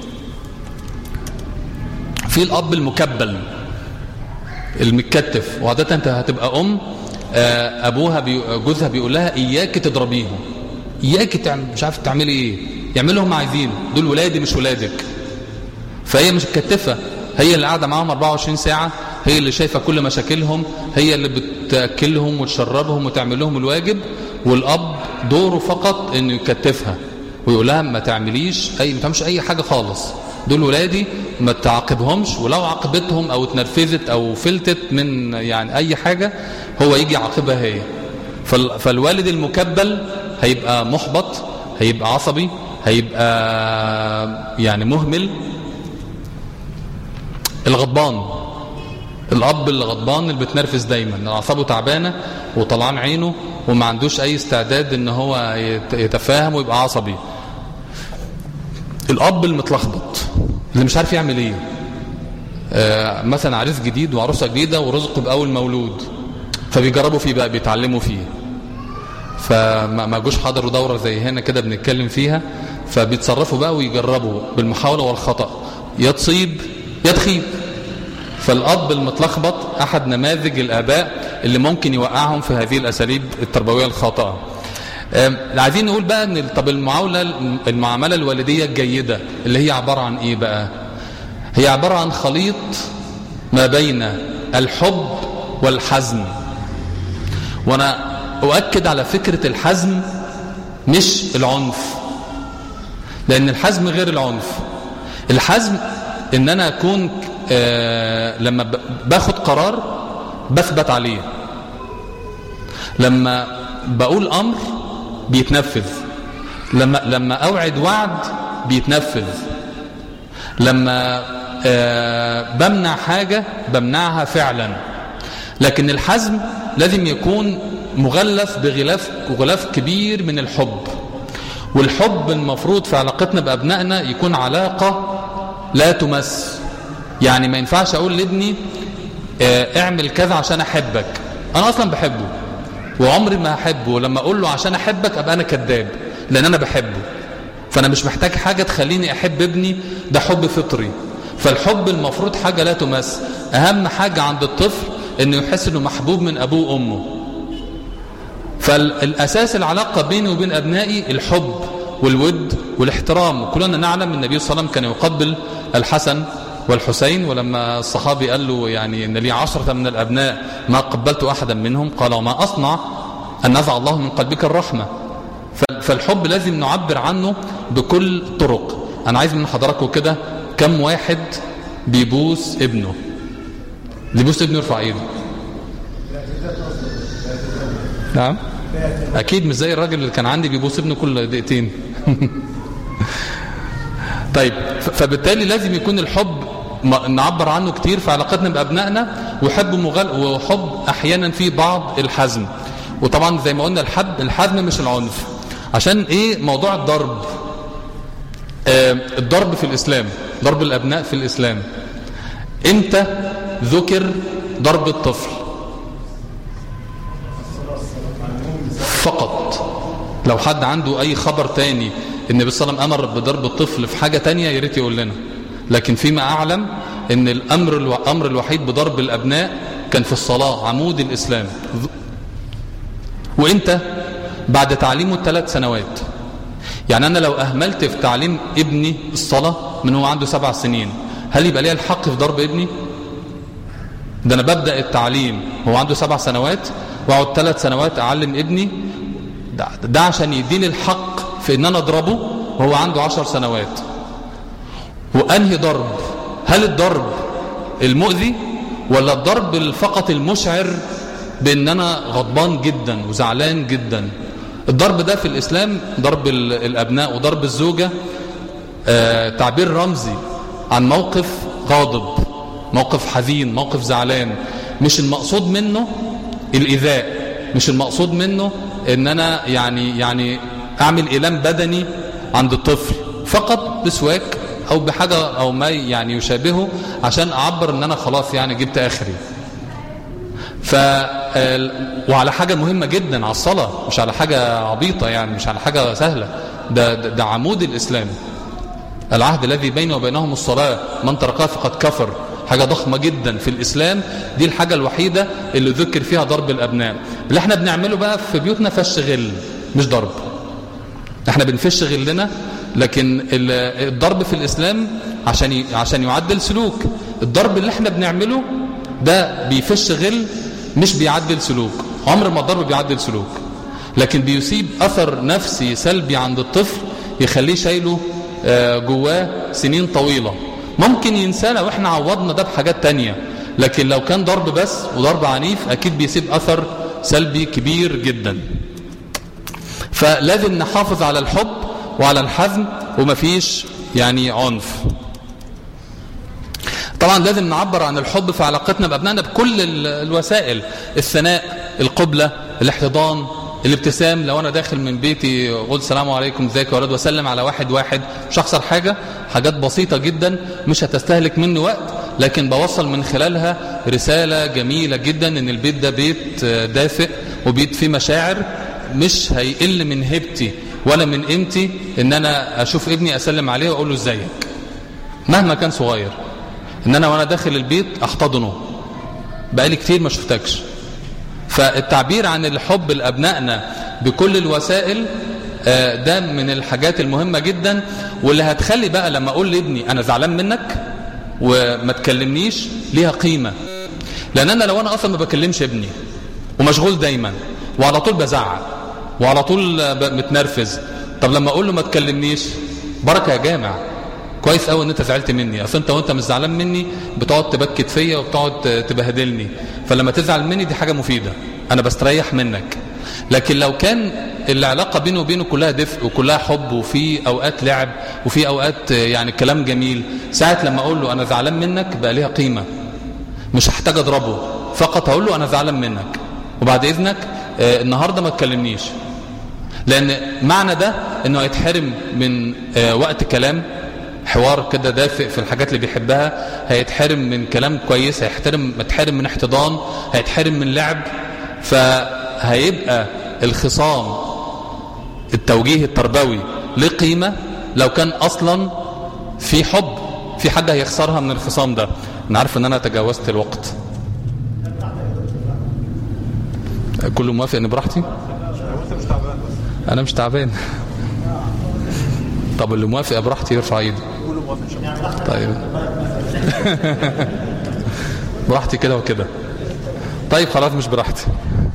في الاب المكبل المتكتف وعادة انت هتبقى ام ابوها بي جوزها بيقول لها اياك تضربيهم اياك تعمل مش عارف تعملي ايه يعملوا هم عايزين دول ولادي مش ولادك فهي مش مكتفه هي اللي قاعده معاهم 24 ساعه هي اللي شايفه كل مشاكلهم هي اللي بتاكلهم وتشربهم وتعمل لهم الواجب والاب دوره فقط انه يكتفها ويقول لها ما تعمليش اي ما تعملش اي حاجه خالص دول ولادي ما تعاقبهمش ولو عاقبتهم او اتنرفزت او فلتت من يعني اي حاجه هو يجي يعاقبها هي فالوالد المكبل هيبقى محبط هيبقى عصبي هيبقى يعني مهمل الغضبان الاب اللي غضبان اللي بتنرفز دايما اعصابه تعبانه وطلعان عينه وما عندوش اي استعداد ان هو يتفاهم ويبقى عصبي الاب المتلخبط اللي مش عارف يعمل ايه آه مثلا عريس جديد وعروسه جديده ورزقه باول مولود فبيجربوا فيه بقى بيتعلموا فيه فما جوش حضروا دوره زي هنا كده بنتكلم فيها فبيتصرفوا بقى ويجربوا بالمحاوله والخطا يا تصيب يا تخيب فالاب المتلخبط احد نماذج الاباء اللي ممكن يوقعهم في هذه الاساليب التربويه الخاطئه عايزين نقول بقى ان طب المعامله المعامله الوالديه الجيده اللي هي عباره عن ايه بقى هي عباره عن خليط ما بين الحب والحزم وانا اؤكد على فكره الحزم مش العنف لأن الحزم غير العنف الحزم ان انا اكون آه لما ب- باخد قرار بثبت عليه لما بقول امر بيتنفذ لما لما اوعد وعد بيتنفذ لما آه بمنع حاجة بمنعها فعلا لكن الحزم لازم يكون مغلف بغلاف غلاف كبير من الحب والحب المفروض في علاقتنا بأبنائنا يكون علاقة لا تمس يعني ما ينفعش أقول لابني آه، اعمل كذا عشان أحبك أنا أصلا بحبه وعمري ما أحبه ولما أقول له عشان أحبك أبقى أنا كذاب لأن أنا بحبه فأنا مش محتاج حاجة تخليني أحب ابني ده حب فطري فالحب المفروض حاجة لا تمس أهم حاجة عند الطفل أنه يحس أنه محبوب من أبوه وأمه فالأساس العلاقة بيني وبين أبنائي الحب والود والاحترام وكلنا نعلم أن النبي صلى الله عليه وسلم كان يقبل الحسن والحسين ولما الصحابي قال له يعني أن لي عشرة من الأبناء ما قبلت أحدا منهم قال وما أصنع أن نزع الله من قلبك الرحمة فالحب لازم نعبر عنه بكل الطرق أنا عايز من حضراتكم كده كم واحد بيبوس ابنه اللي يبوس ابنه يرفع ايده نعم اكيد مش زي الراجل اللي كان عندي بيبوس ابنه كل دقيقتين طيب ف- فبالتالي لازم يكون الحب م- نعبر عنه كتير في علاقتنا بأبنائنا وحب مغل وحب أحيانا في بعض الحزم وطبعا زي ما قلنا الحب الحزم مش العنف عشان ايه موضوع الضرب آه الضرب في الإسلام ضرب الأبناء في الإسلام امتى ذكر ضرب الطفل فقط لو حد عنده اي خبر تاني النبي صلى الله عليه وسلم امر بضرب الطفل في حاجة تانية يا ريت يقول لنا لكن فيما اعلم ان الامر الامر الوحيد بضرب الابناء كان في الصلاة عمود الاسلام وانت بعد تعليمه الثلاث سنوات يعني انا لو اهملت في تعليم ابني الصلاة من هو عنده سبع سنين هل يبقى لي الحق في ضرب ابني ده انا ببدأ التعليم هو عنده سبع سنوات واقعد ثلاث سنوات اعلم ابني ده, ده عشان يديني الحق في ان انا اضربه وهو عنده عشر سنوات وانهي ضرب هل الضرب المؤذي ولا الضرب فقط المشعر بان انا غضبان جدا وزعلان جدا الضرب ده في الاسلام ضرب ال- الابناء وضرب الزوجة آه تعبير رمزي عن موقف غاضب موقف حزين موقف زعلان مش المقصود منه الإيذاء مش المقصود منه ان انا يعني يعني اعمل ايلام بدني عند الطفل فقط بسواك او بحاجة او ما يعني يشابهه عشان اعبر ان انا خلاص يعني جبت اخري ف وعلى حاجة مهمة جدا على الصلاة مش على حاجة عبيطة يعني مش على حاجة سهلة ده, ده, ده عمود الإسلام العهد الذي بينه وبينهم الصلاة من تركها فقد كفر حاجة ضخمة جدا في الإسلام دي الحاجة الوحيدة اللي ذكر فيها ضرب الأبناء اللي احنا بنعمله بقى في بيوتنا فش غل مش ضرب احنا بنفش غلنا لكن ال- الضرب في الإسلام عشان ي- عشان يعدل سلوك الضرب اللي احنا بنعمله ده بيفش غل مش بيعدل سلوك عمر ما الضرب بيعدل سلوك لكن بيسيب أثر نفسي سلبي عند الطفل يخليه شايله آه، جواه سنين طويلة ممكن ينسانا واحنا عوضنا ده بحاجات تانية لكن لو كان ضرب بس وضرب عنيف أكيد بيسيب أثر سلبي كبير جدا فلازم نحافظ على الحب وعلى الحزم ومفيش يعني عنف طبعا لازم نعبر عن الحب في علاقتنا بأبنائنا بكل ال- الوسائل الثناء القبلة الاحتضان الابتسام لو انا داخل من بيتي اقول السلام عليكم ازيك يا ولد واسلم على واحد واحد مش هخسر حاجه حاجات بسيطه جدا مش هتستهلك مني وقت لكن بوصل من خلالها رساله جميله جدا ان البيت ده بيت آه، دافئ وبيت فيه مشاعر مش هيقل من هيبتي ولا من قيمتي ان انا اشوف ابني اسلم عليه واقول له ازيك مهما كان صغير ان انا وانا داخل البيت احتضنه بقالي كتير ما شفتكش فالتعبير عن الحب لابنائنا بكل الوسائل آه، ده من الحاجات المهمة جدا واللي هتخلي بقى لما اقول لابني انا زعلان منك وما تكلمنيش ليها قيمة لان انا لو انا اصلا ما بكلمش ابني ومشغول دايما وعلى طول بزعق وعلى طول ب- متنرفز طب لما اقول له ما تكلمنيش بركه يا جامع كويس قوي ان انت زعلت مني اصل انت وانت مش زعلان مني بتقعد تبكت فيا وبتقعد ت- تبهدلني فلما تزعل مني دي حاجه مفيده انا بستريح منك لكن لو كان العلاقه بينه وبينه كلها دفء وكلها حب وفي اوقات لعب وفي اوقات يعني كلام جميل ساعه لما اقول له انا زعلان منك بقى ليها قيمه مش هحتاج اضربه فقط هقول له انا زعلان منك وبعد اذنك آه، النهارده ما تكلمنيش لان معنى ده انه هيتحرم من آه، وقت كلام حوار كده دافئ في الحاجات اللي بيحبها هيتحرم من كلام كويس هيحترم هيتحرم من احتضان هيتحرم من لعب فهيبقى الخصام التوجيه التربوي له قيمه لو كان اصلا في حب في حاجه هيخسرها من الخصام ده انا عارف ان انا تجاوزت الوقت كله موافق ان براحتي انا مش تعبان طب اللي موافق براحتي يرفع ايده طيب براحتي كده وكده طيب خلاص مش براحتي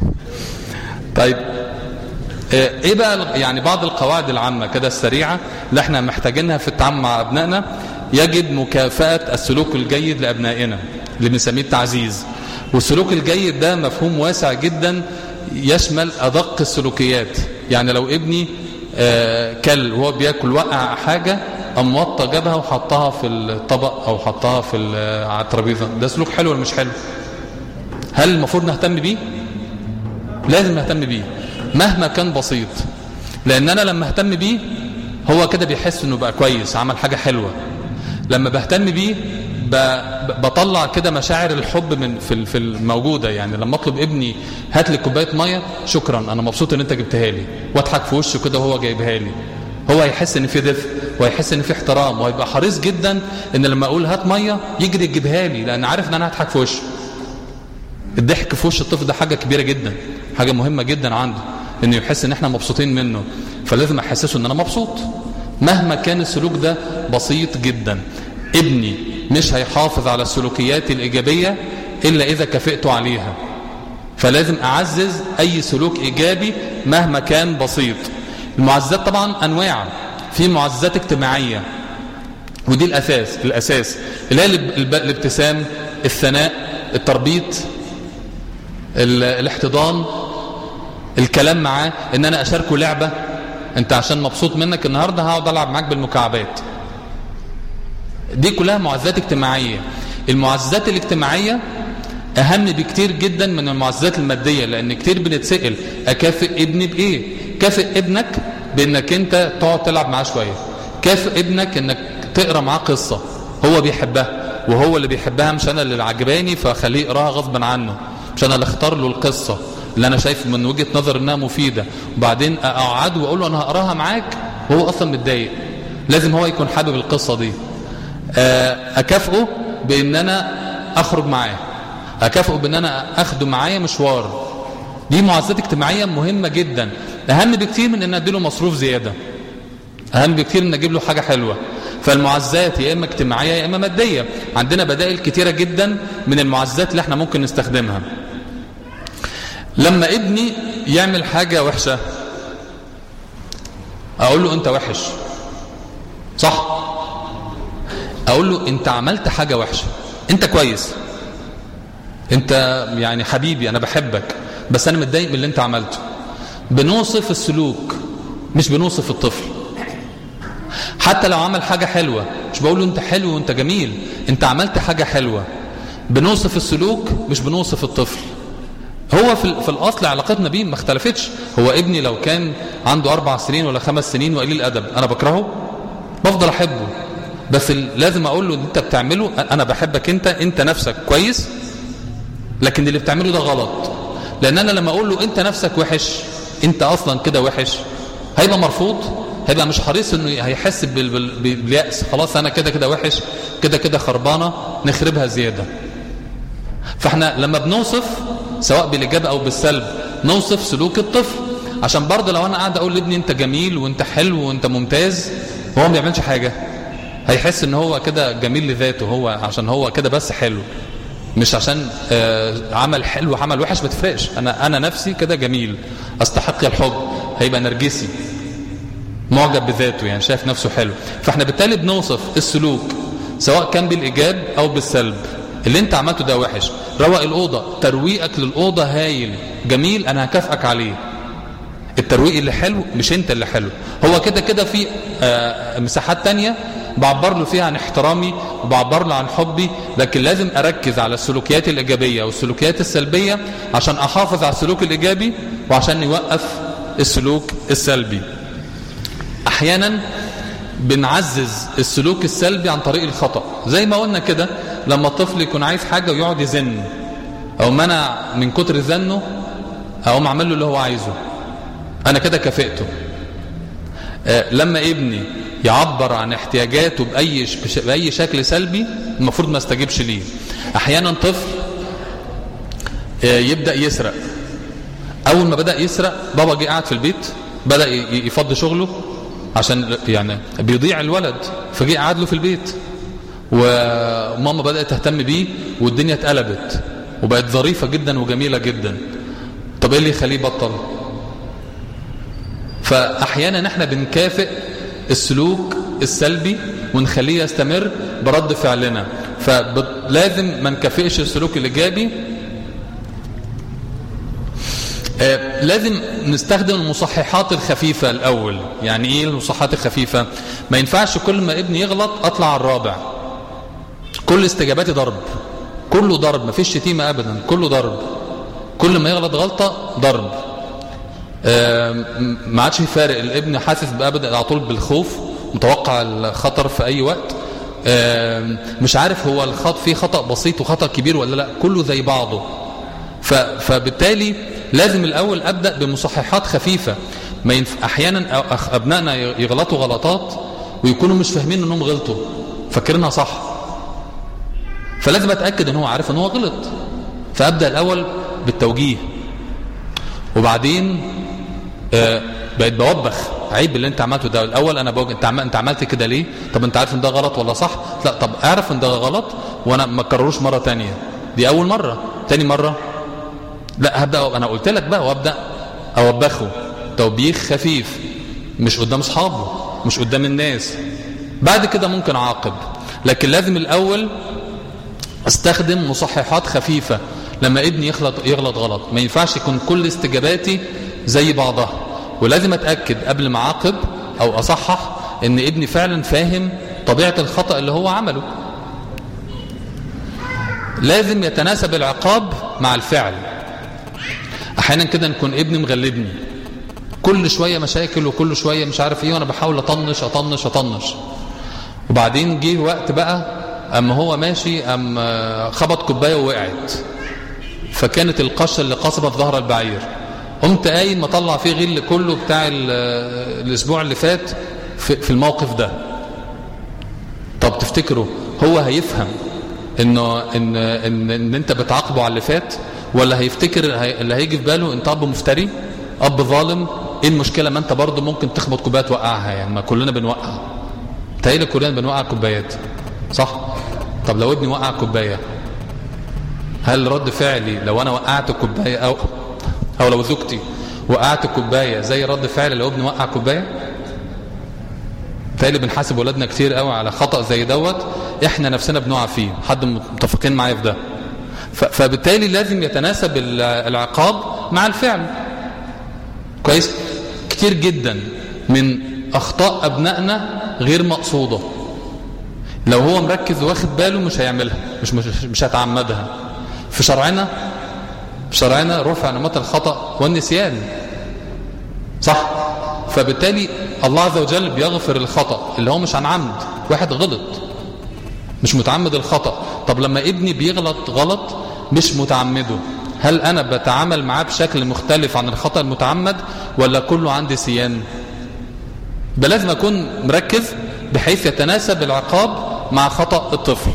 طيب آه، ايه بقى ال- يعني بعض القواعد العامة كده السريعة اللي احنا محتاجينها في التعامل مع ابنائنا يجب مكافأة السلوك الجيد لابنائنا اللي بنسميه التعزيز والسلوك الجيد ده مفهوم واسع جدا يشمل ادق السلوكيات يعني لو ابني آه، كل وهو بياكل وقع حاجة قام وطى جابها وحطها في الطبق او حطها في ال- على الترابيزه ده سلوك حلو ولا مش حلو هل المفروض نهتم بيه لازم نهتم بيه مهما كان بسيط لان انا لما اهتم بيه هو كده بيحس انه بقى كويس عمل حاجة حلوة لما بهتم بيه ب- بطلع كده مشاعر الحب من في ال- في الموجودة يعني لما اطلب ابني هات لي كوباية مية شكرا انا مبسوط ان انت جبتها لي واضحك في وشه كده وهو جايبها لي هو هيحس ان في دفء وهيحس ان في احترام وهيبقى حريص جدا ان لما اقول هات مية يجري يجيبها لي لان عارف ان انا هضحك في وشه الضحك في وش الطفل ده حاجة كبيرة جدا حاجة مهمة جدا عنده انه يحس ان احنا مبسوطين منه فلازم احسسه ان انا مبسوط مهما كان السلوك ده بسيط جدا ابني مش هيحافظ على السلوكيات الإيجابية إلا إذا كفئته عليها فلازم أعزز أي سلوك إيجابي مهما كان بسيط المعززات طبعا أنواع في معززات اجتماعية ودي الأساس الأساس اللي هي الاب- الابتسام الثناء التربيط ال- الاحتضان الكلام معاه ان انا اشاركه لعبة انت عشان مبسوط منك النهاردة هقعد العب معاك بالمكعبات دي كلها معززات اجتماعية المعززات الاجتماعية اهم بكتير جدا من المعززات المادية لان كتير بنتسأل اكافئ ابني بايه كافئ ابنك بانك انت تقعد تلعب معاه شوية كافئ ابنك انك تقرا معاه قصة هو بيحبها وهو اللي بيحبها مش انا اللي عجباني فخليه يقراها غصبا عنه مش انا اللي اختار له القصة اللي انا شايف من وجهة نظر انها مفيدة وبعدين اقعده واقول له انا هقراها معاك وهو اصلا متضايق لازم هو يكون حابب القصة دي آه، اكافئه بان انا اخرج معاه اكافئه بان انا اخده معايا مشوار دي معززات اجتماعيه مهمه جدا اهم بكتير من ان اديله مصروف زياده اهم بكتير ان اجيب له حاجه حلوه فالمعززات يا اما اجتماعيه يا اما ماديه عندنا بدائل كتيره جدا من المعززات اللي احنا ممكن نستخدمها لما ابني يعمل حاجه وحشه اقول له انت وحش صح اقول له انت عملت حاجة وحشة انت كويس انت يعني حبيبي انا بحبك بس انا متضايق من اللي انت عملته بنوصف السلوك مش بنوصف الطفل حتى لو عمل حاجة حلوة مش بقول له انت حلو وانت جميل انت عملت حاجة حلوة بنوصف السلوك مش بنوصف الطفل هو في, ال- في الأصل علاقتنا بيه ما اختلفتش هو ابني لو كان عنده أربع سنين ولا خمس سنين وقليل أدب أنا بكرهه بفضل أحبه بس ال- لازم أقول له إن أنت بتعمله أنا بحبك أنت أنت نفسك كويس لكن اللي بتعمله ده غلط لأن أنا لما أقول له أنت نفسك وحش أنت أصلا كده وحش هيبقى مرفوض هيبقى مش حريص انه هيحس بال- بال- باليأس خلاص انا كده كده وحش كده كده خربانه نخربها زياده فاحنا لما بنوصف سواء بالايجاب او بالسلب نوصف سلوك الطفل عشان برضه لو انا قاعد اقول لابني انت جميل وانت حلو وانت ممتاز وهو ما بيعملش حاجه هيحس ان هو كده جميل لذاته هو عشان هو كده بس حلو مش عشان آه، عمل حلو وعمل وحش ما تفرقش انا انا نفسي كده جميل استحق الحب هيبقى نرجسي معجب بذاته يعني شايف نفسه حلو فاحنا بالتالي بنوصف السلوك سواء كان بالإيجاب أو بالسلب اللي انت عملته ده وحش روق الأوضة ترويقك للأوضة هايل جميل أنا هكافئك عليه الترويق اللي حلو مش انت اللي حلو هو كده كده في آه مساحات تانية بعبر له فيها عن احترامي وبعبر له عن حبي لكن لازم أركز على السلوكيات الإيجابية والسلوكيات السلبية عشان أحافظ على السلوك الإيجابي وعشان نوقف السلوك السلبي احيانا بنعزز السلوك السلبي عن طريق الخطأ زي ما قلنا كده لما الطفل يكون عايز حاجة ويقعد يزن او منع من كتر زنه او عمل له اللي هو عايزه انا كده كافئته آه لما ابني يعبر عن احتياجاته بأي, بأي شكل سلبي المفروض ما استجيبش ليه احيانا طفل آه يبدأ يسرق اول ما بدأ يسرق بابا جه قاعد في البيت بدأ يفضي شغله عشان يعني بيضيع الولد فجي قعد له في البيت وماما بدأت تهتم بيه والدنيا اتقلبت وبقت ظريفة جدا وجميلة جدا طب ايه اللي يخليه بطل فاحيانا احنا بنكافئ السلوك السلبي ونخليه يستمر برد فعلنا فلازم ما نكافئش السلوك الايجابي آه لازم نستخدم المصححات الخفيفة الأول يعني إيه المصححات الخفيفة ما ينفعش كل ما ابني يغلط أطلع على الرابع كل استجاباتي ضرب كله ضرب ما فيش شتيمة أبدا كله ضرب كل ما يغلط غلطة ضرب آه ما عادش فارق الابن حاسس بأبدا على طول بالخوف متوقع الخطر في أي وقت آه مش عارف هو الخط فيه خطأ بسيط وخطأ كبير ولا لا كله زي بعضه فبالتالي لازم الأول أبدأ بمصححات خفيفة ما ينف... أحيانا أبنائنا يغلطوا غلطات ويكونوا مش فاهمين أنهم غلطوا فاكرينها صح فلازم أتأكد أنه عارف أنه غلط فأبدأ الأول بالتوجيه وبعدين آه بقيت بوبخ عيب اللي انت عملته ده الاول انا بوجه انت, عم... انت عملت كده ليه طب انت عارف ان ده غلط ولا صح لا طب اعرف ان ده غلط وانا ما اكرروش مره تانية دي اول مره تاني مره لا هبدأ أنا قلت لك بقى وابدأ أوبخه توبيخ خفيف مش قدام أصحابه مش قدام الناس بعد كده ممكن أعاقب لكن لازم الأول استخدم مصححات خفيفة لما ابني يغلط يغلط غلط ما ينفعش يكون كل استجاباتي زي بعضها ولازم أتأكد قبل ما أعاقب أو أصحح إن ابني فعلا فاهم طبيعة الخطأ اللي هو عمله لازم يتناسب العقاب مع الفعل احيانا كده نكون ابني مغلبني كل شوية مشاكل وكل شوية مش عارف ايه وانا بحاول اطنش اطنش اطنش وبعدين جه وقت بقى اما هو ماشي ام خبط كوبايه ووقعت فكانت القشه اللي قصبت ظهر البعير قمت قايم مطلع فيه غل كله بتاع الاسبوع اللي فات في الموقف ده طب تفتكروا هو هيفهم انه ان ان, إن انت بتعاقبه على اللي فات ولا هيفتكر اللي هيجي في باله انت اب مفتري اب ظالم ايه المشكله ما انت برضه ممكن تخبط كوبايه توقعها يعني ما كلنا بنوقع تهيألي كلنا بنوقع كوبايات صح طب لو ابني وقع كوبايه هل رد فعلي لو انا وقعت الكوبايه او او لو زوجتي وقعت الكوبايه زي رد فعلي لو ابني وقع كوبايه تهيألي بنحاسب ولادنا كتير قوي على خطأ زي دوت احنا نفسنا بنقع فيه حد متفقين معايا في ده فبالتالي لازم يتناسب العقاب مع الفعل كويس كتير جدا من اخطاء ابنائنا غير مقصودة لو هو مركز واخد باله مش هيعملها مش مش, مش هيتعمدها في شرعنا في شرعنا رفع نمط الخطأ والنسيان صح فبالتالي الله عز وجل بيغفر الخطأ اللي هو مش عن عمد واحد غلط مش متعمد الخطأ طب لما ابني بيغلط غلط مش متعمده هل أنا بتعامل معاه بشكل مختلف عن الخطأ المتعمد ولا كله عندي سيان لازم أكون مركز بحيث يتناسب العقاب مع خطأ الطفل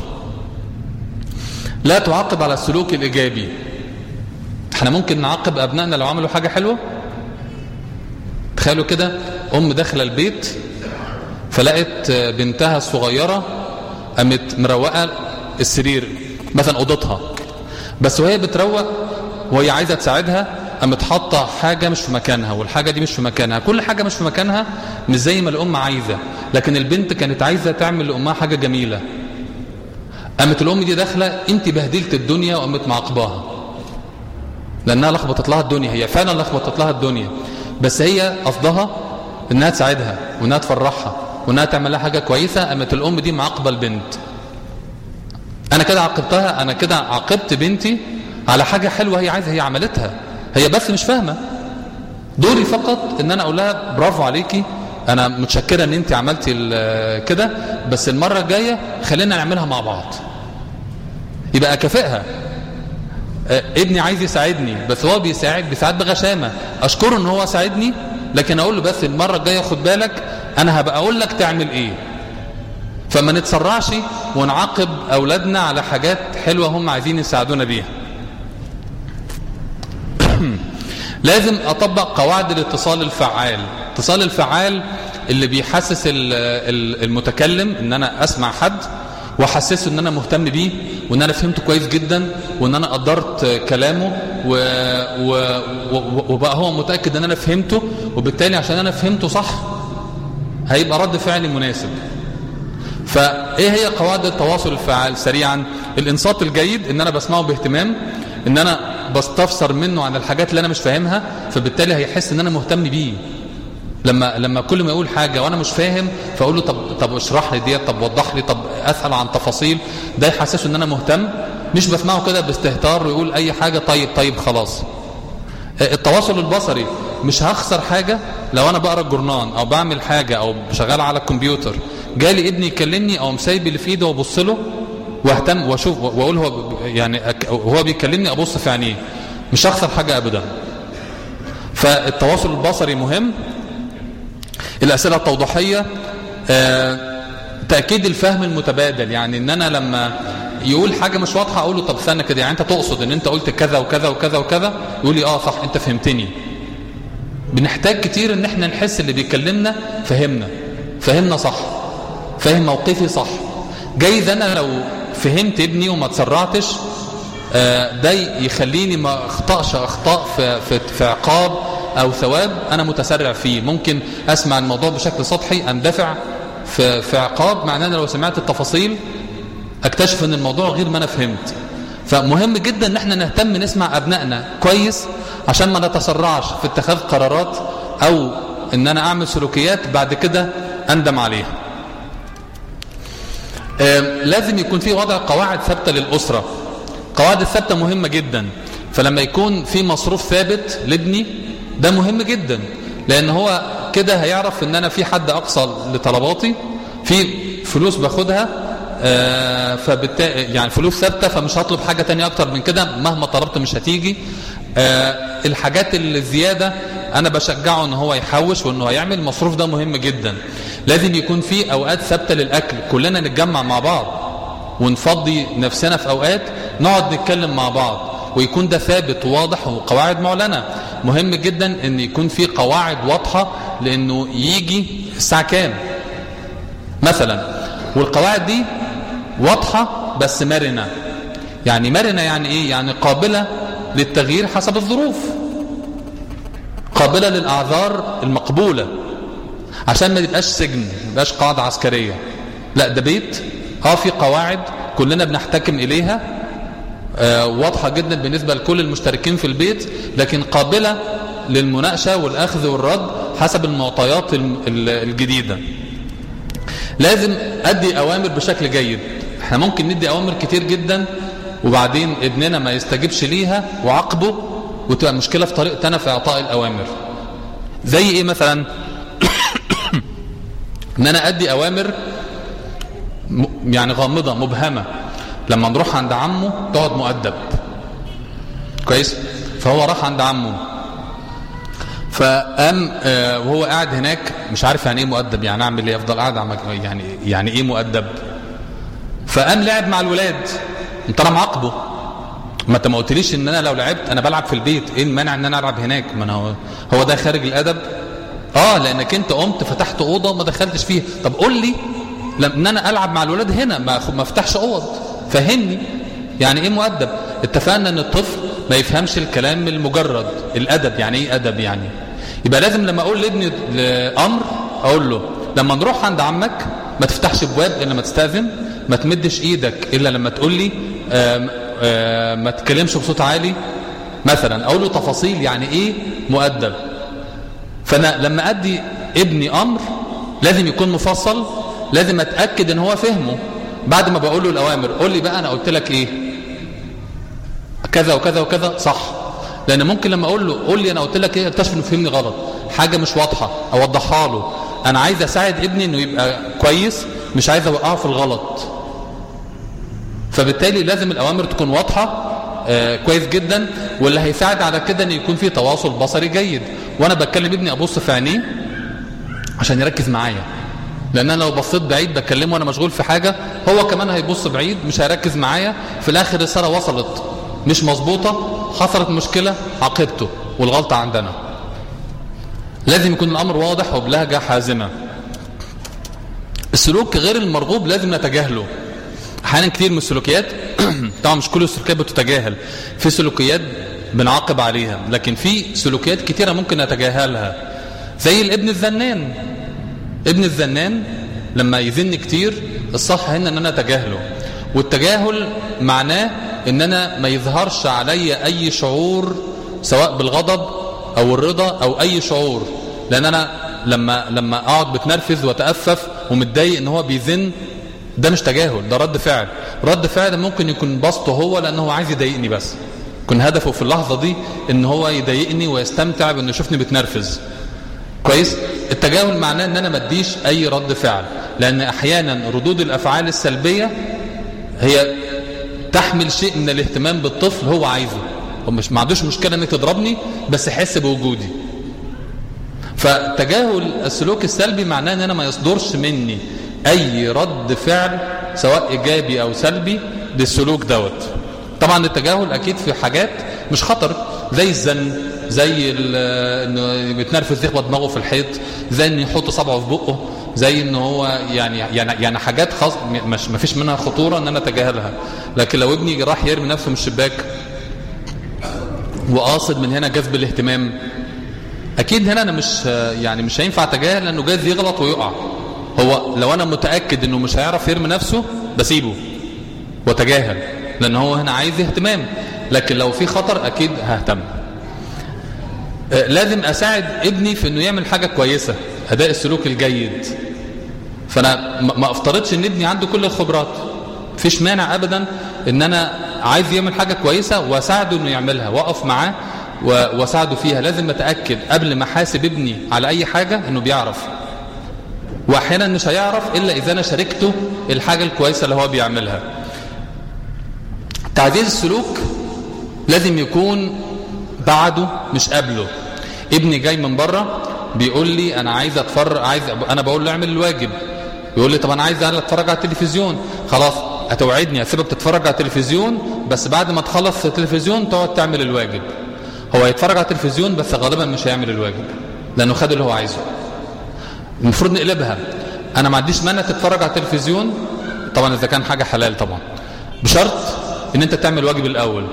لا تعاقب على السلوك الإيجابي احنا ممكن نعاقب أبنائنا لو عملوا حاجة حلوة تخيلوا كده أم داخله البيت فلقت بنتها الصغيرة قامت مروقة السرير مثلا أوضتها بس وهي بتروق وهي عايزة تساعدها قامت حاطه حاجه مش في مكانها والحاجه دي مش في مكانها كل حاجه مش في مكانها مش زي ما الام عايزه لكن البنت كانت عايزه تعمل لامها حاجه جميله قامت الام دي داخله انت بهدلت الدنيا وقامت معاقباها لانها لخبطت لها الدنيا هي فعلا لخبطت لها الدنيا بس هي قصدها انها تساعدها وانها تفرحها وانها تعمل لها حاجه كويسه قامت الام دي معاقبه البنت انا كده عاقبتها انا كده عاقبت بنتي على حاجه حلوه هي عايزه هي عملتها هي بس مش فاهمه دوري فقط ان انا اقول لها برافو عليكي انا متشكره ان انت عملتي ال- كده بس المره الجايه خلينا نعملها مع بعض يبقى اكافئها آه، ابني عايز يساعدني بس هو بيساعد بيساعد بغشامه اشكره ان هو ساعدني لكن اقول له بس المره الجايه خد بالك انا هبقى اقول لك تعمل ايه فما نتسرعش ونعاقب اولادنا على حاجات حلوه هم عايزين يساعدونا بيها لازم اطبق قواعد الاتصال الفعال الاتصال الفعال اللي بيحسس ال- ال- المتكلم ان انا اسمع حد واحسسه ان انا مهتم بيه وان انا فهمته كويس جدا وان انا قدرت كلامه و... و... و... وبقى هو متاكد ان انا فهمته وبالتالي عشان انا فهمته صح هيبقى رد فعلي مناسب فايه هي قواعد التواصل الفعال سريعا الانصات الجيد ان انا بسمعه باهتمام ان انا بستفسر منه عن الحاجات اللي انا مش فاهمها فبالتالي هيحس ان انا مهتم بيه لما لما كل ما يقول حاجه وانا مش فاهم فاقول له طب طب اشرح لي ديت طب وضح لي طب اسال عن تفاصيل ده يحسسه ان انا مهتم مش بسمعه كده باستهتار ويقول اي حاجه طيب طيب خلاص التواصل البصري مش هخسر حاجة لو انا بقرا الجورنان او بعمل حاجة او شغال على الكمبيوتر جالي ابني يكلمني او مسايب اللي في ايده وابص له واهتم واشوف واقول هو يعني أك- هو بيكلمني ابص في عينيه مش هخسر حاجة ابدا فالتواصل البصري مهم الاسئله التوضيحيه آه، تاكيد الفهم المتبادل يعني ان انا لما يقول حاجه مش واضحه اقول له طب استنى كده يعني انت تقصد ان انت قلت كذا وكذا وكذا وكذا يقول لي اه صح انت فهمتني بنحتاج كتير ان احنا نحس اللي بيكلمنا فهمنا فهمنا صح فاهم موقفي صح جايز انا لو فهمت ابني وما تسرعتش آه، ده يخليني ما اخطأش اخطاء في, في, في عقاب او ثواب انا متسرع فيه ممكن اسمع الموضوع بشكل سطحي اندفع في, في عقاب مع ان انا لو سمعت التفاصيل اكتشف ان الموضوع غير ما انا فهمت فمهم جدا ان احنا نهتم نسمع ابنائنا كويس عشان ما نتسرعش في اتخاذ قرارات او ان انا اعمل سلوكيات بعد كده اندم عليها آم، لازم يكون في وضع قواعد ثابته للاسره قواعد الثابته مهمه جدا فلما يكون في مصروف ثابت لابني ده مهم جدا لان هو كده هيعرف ان انا في حد اقصى لطلباتي في فلوس باخدها آه، فبالتالي يعني فلوس ثابته فمش هطلب حاجه تانية اكتر من كده مهما طلبت مش هتيجي آه، الحاجات اللي زياده انا بشجعه ان هو يحوش وانه هيعمل المصروف ده مهم جدا لازم يكون في اوقات ثابته للاكل كلنا نتجمع مع بعض ونفضي نفسنا في اوقات نقعد نتكلم مع بعض ويكون ده ثابت وواضح وقواعد معلنه مهم جدا ان يكون في قواعد واضحه لانه يجي الساعه كام مثلا والقواعد دي واضحه بس مرنه يعني مرنه يعني ايه يعني قابله للتغيير حسب الظروف قابله للاعذار المقبوله عشان ما يبقاش سجن ما يبقاش قاعده عسكريه لا ده بيت اه في قواعد كلنا بنحتكم اليها آه واضحه جدا بالنسبه لكل المشتركين في البيت لكن قابله للمناقشه والاخذ والرد حسب المعطيات الم- ال- الجديده لازم ادي اوامر بشكل جيد احنا ممكن ندي اوامر كتير جدا وبعدين ابننا ما يستجيبش ليها وعاقبه وتبقى مشكله في طريقتنا انا في اعطاء الاوامر زي ايه مثلا ان انا ادي اوامر م- يعني غامضه مبهمه لما نروح عند عمه تقعد مؤدب كويس فهو راح عند عمه فقام آه، وهو قاعد هناك مش عارف يعني ايه مؤدب يعني اعمل ايه افضل قاعد عم- يعني يعني ايه مؤدب فقام لعب مع الولاد انت انا معاقبه ما انت ما قلتليش ان انا لو لعبت انا بلعب في البيت ايه المانع ان انا العب هناك ما أنا هو هو ده خارج الادب اه لانك انت قمت فتحت اوضه وما دخلتش فيها طب قول لي لما ان انا العب مع الولاد هنا ما أخ- ما افتحش اوض فهمني يعني ايه مؤدب اتفقنا ان الطفل ما يفهمش الكلام المجرد الادب يعني ايه ادب يعني يبقى لازم لما اقول لابني امر اقول له لما نروح عند عمك ما تفتحش ابواب الا لما تستاذن ما تمدش ايدك الا لما تقول لي آم آم ما تتكلمش بصوت عالي مثلا اقول له تفاصيل يعني ايه مؤدب فانا لما ادي ابني امر لازم يكون مفصل لازم اتاكد ان هو فهمه بعد ما بقول له الاوامر قول لي بقى انا قلت لك ايه كذا وكذا وكذا صح لان ممكن لما اقول له قول لي انا قلت لك ايه اكتشف انه فهمني غلط حاجه مش واضحه اوضحها له انا عايز اساعد ابني انه يبقى كويس مش عايز اوقعه في الغلط فبالتالي لازم الاوامر تكون واضحه آه كويس جدا واللي هيساعد على كده ان يكون في تواصل بصري جيد وانا بتكلم ابني ابص في عينيه عشان يركز معايا لان انا لو بصيت بعيد بكلمه وانا مشغول في حاجه هو كمان هيبص بعيد مش هيركز معايا في الاخر الرساله وصلت مش مظبوطه حصلت مشكله عاقبته والغلطه عندنا لازم يكون الامر واضح وبلهجه حازمه السلوك غير المرغوب لازم نتجاهله احيانا كتير من السلوكيات طبعا مش كل السلوكيات بتتجاهل في سلوكيات بنعاقب عليها لكن في سلوكيات كتيرة ممكن نتجاهلها زي الابن الزنان ابن الزنان لما يزن كتير الصح هنا ان انا اتجاهله والتجاهل معناه ان انا ما يظهرش علي اي شعور سواء بالغضب او الرضا او اي شعور لان انا لما لما اقعد بتنرفز واتأفف ومتضايق ان هو بيزن ده مش تجاهل ده رد فعل رد فعل ممكن يكون بسطه هو لانه هو عايز يضايقني بس يكون هدفه في اللحظة دي ان هو يضايقني ويستمتع بانه يشوفني بتنرفز كويس التجاهل معناه ان انا ما اديش اي رد فعل لان احيانا ردود الافعال السلبية هي تحمل شيء من الاهتمام بالطفل هو عايزه هو مش ما عندوش مشكلة انك تضربني بس يحس بوجودي فتجاهل السلوك السلبي معناه ان انا ما يصدرش مني اي رد فعل سواء ايجابي او سلبي للسلوك دوت طبعا التجاهل اكيد في حاجات مش خطر زي الزن زي انه بيتنرفز يخبط دماغه في الحيط زي انه يحط صبعه في بقه زي ان هو يعني يعني يعني حاجات خاص مش ما فيش منها خطوره ان انا اتجاهلها لكن لو ابني راح يرمي نفسه من الشباك وقاصد من هنا جذب الاهتمام اكيد هنا انا مش يعني مش هينفع اتجاهل لانه جايز يغلط ويقع هو لو انا متاكد انه مش هيعرف يرمي نفسه بسيبه واتجاهل لان هو هنا عايز اهتمام لكن لو في خطر اكيد ههتم لازم اساعد ابني في انه يعمل حاجه كويسه اداء السلوك الجيد فانا ما افترضش ان ابني عنده كل الخبرات مفيش مانع ابدا ان انا عايز يعمل حاجه كويسه واساعده انه يعملها واقف معاه واساعده فيها لازم اتاكد قبل ما احاسب ابني على اي حاجه انه بيعرف واحيانا مش هيعرف الا اذا انا شاركته الحاجه الكويسه اللي هو بيعملها تعزيز السلوك لازم يكون بعده مش قبله ابني جاي من بره بيقول لي انا عايز اتفرج عايز انا بقول له اعمل الواجب يقول لي طب انا عايز انا اتفرج على التلفزيون خلاص هتوعدني اسيبك تتفرج على التلفزيون بس بعد ما تخلص التلفزيون تقعد تعمل الواجب هو هيتفرج على التلفزيون بس غالبا مش هيعمل الواجب لانه خد اللي هو عايزه المفروض نقلبها انا ما عنديش مانع تتفرج على التلفزيون طبعا اذا كان حاجه حلال طبعا بشرط ان انت تعمل واجب الاول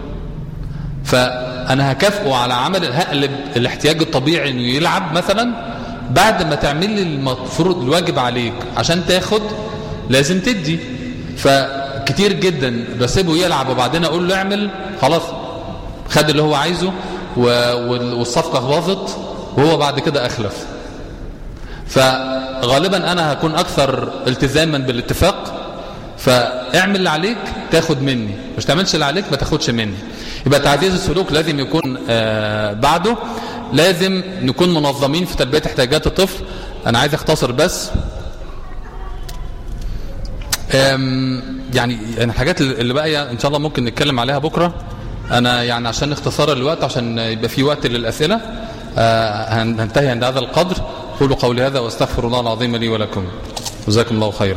فانا هكافئه على عمل هقلب الاحتياج الطبيعي انه يلعب مثلا بعد ما تعمل لي المفروض الواجب عليك عشان تاخد لازم تدي فكتير جدا بسيبه يلعب وبعدين اقول له اعمل خلاص خد اللي هو عايزه والصفقه باظت وهو بعد كده اخلف فغالبا انا هكون اكثر التزاما بالاتفاق فاعمل اللي عليك تاخد مني مش تعملش اللي عليك ما تاخدش مني يبقى تعزيز السلوك لازم يكون آه بعده لازم نكون منظمين في تلبية احتياجات الطفل انا عايز اختصر بس يعني الحاجات اللي بقى ان شاء الله ممكن نتكلم عليها بكرة انا يعني عشان اختصار الوقت عشان يبقى في وقت للأسئلة آه هننتهي عند هذا القدر قولوا قولي هذا واستغفر الله العظيم لي ولكم جزاكم الله خيرا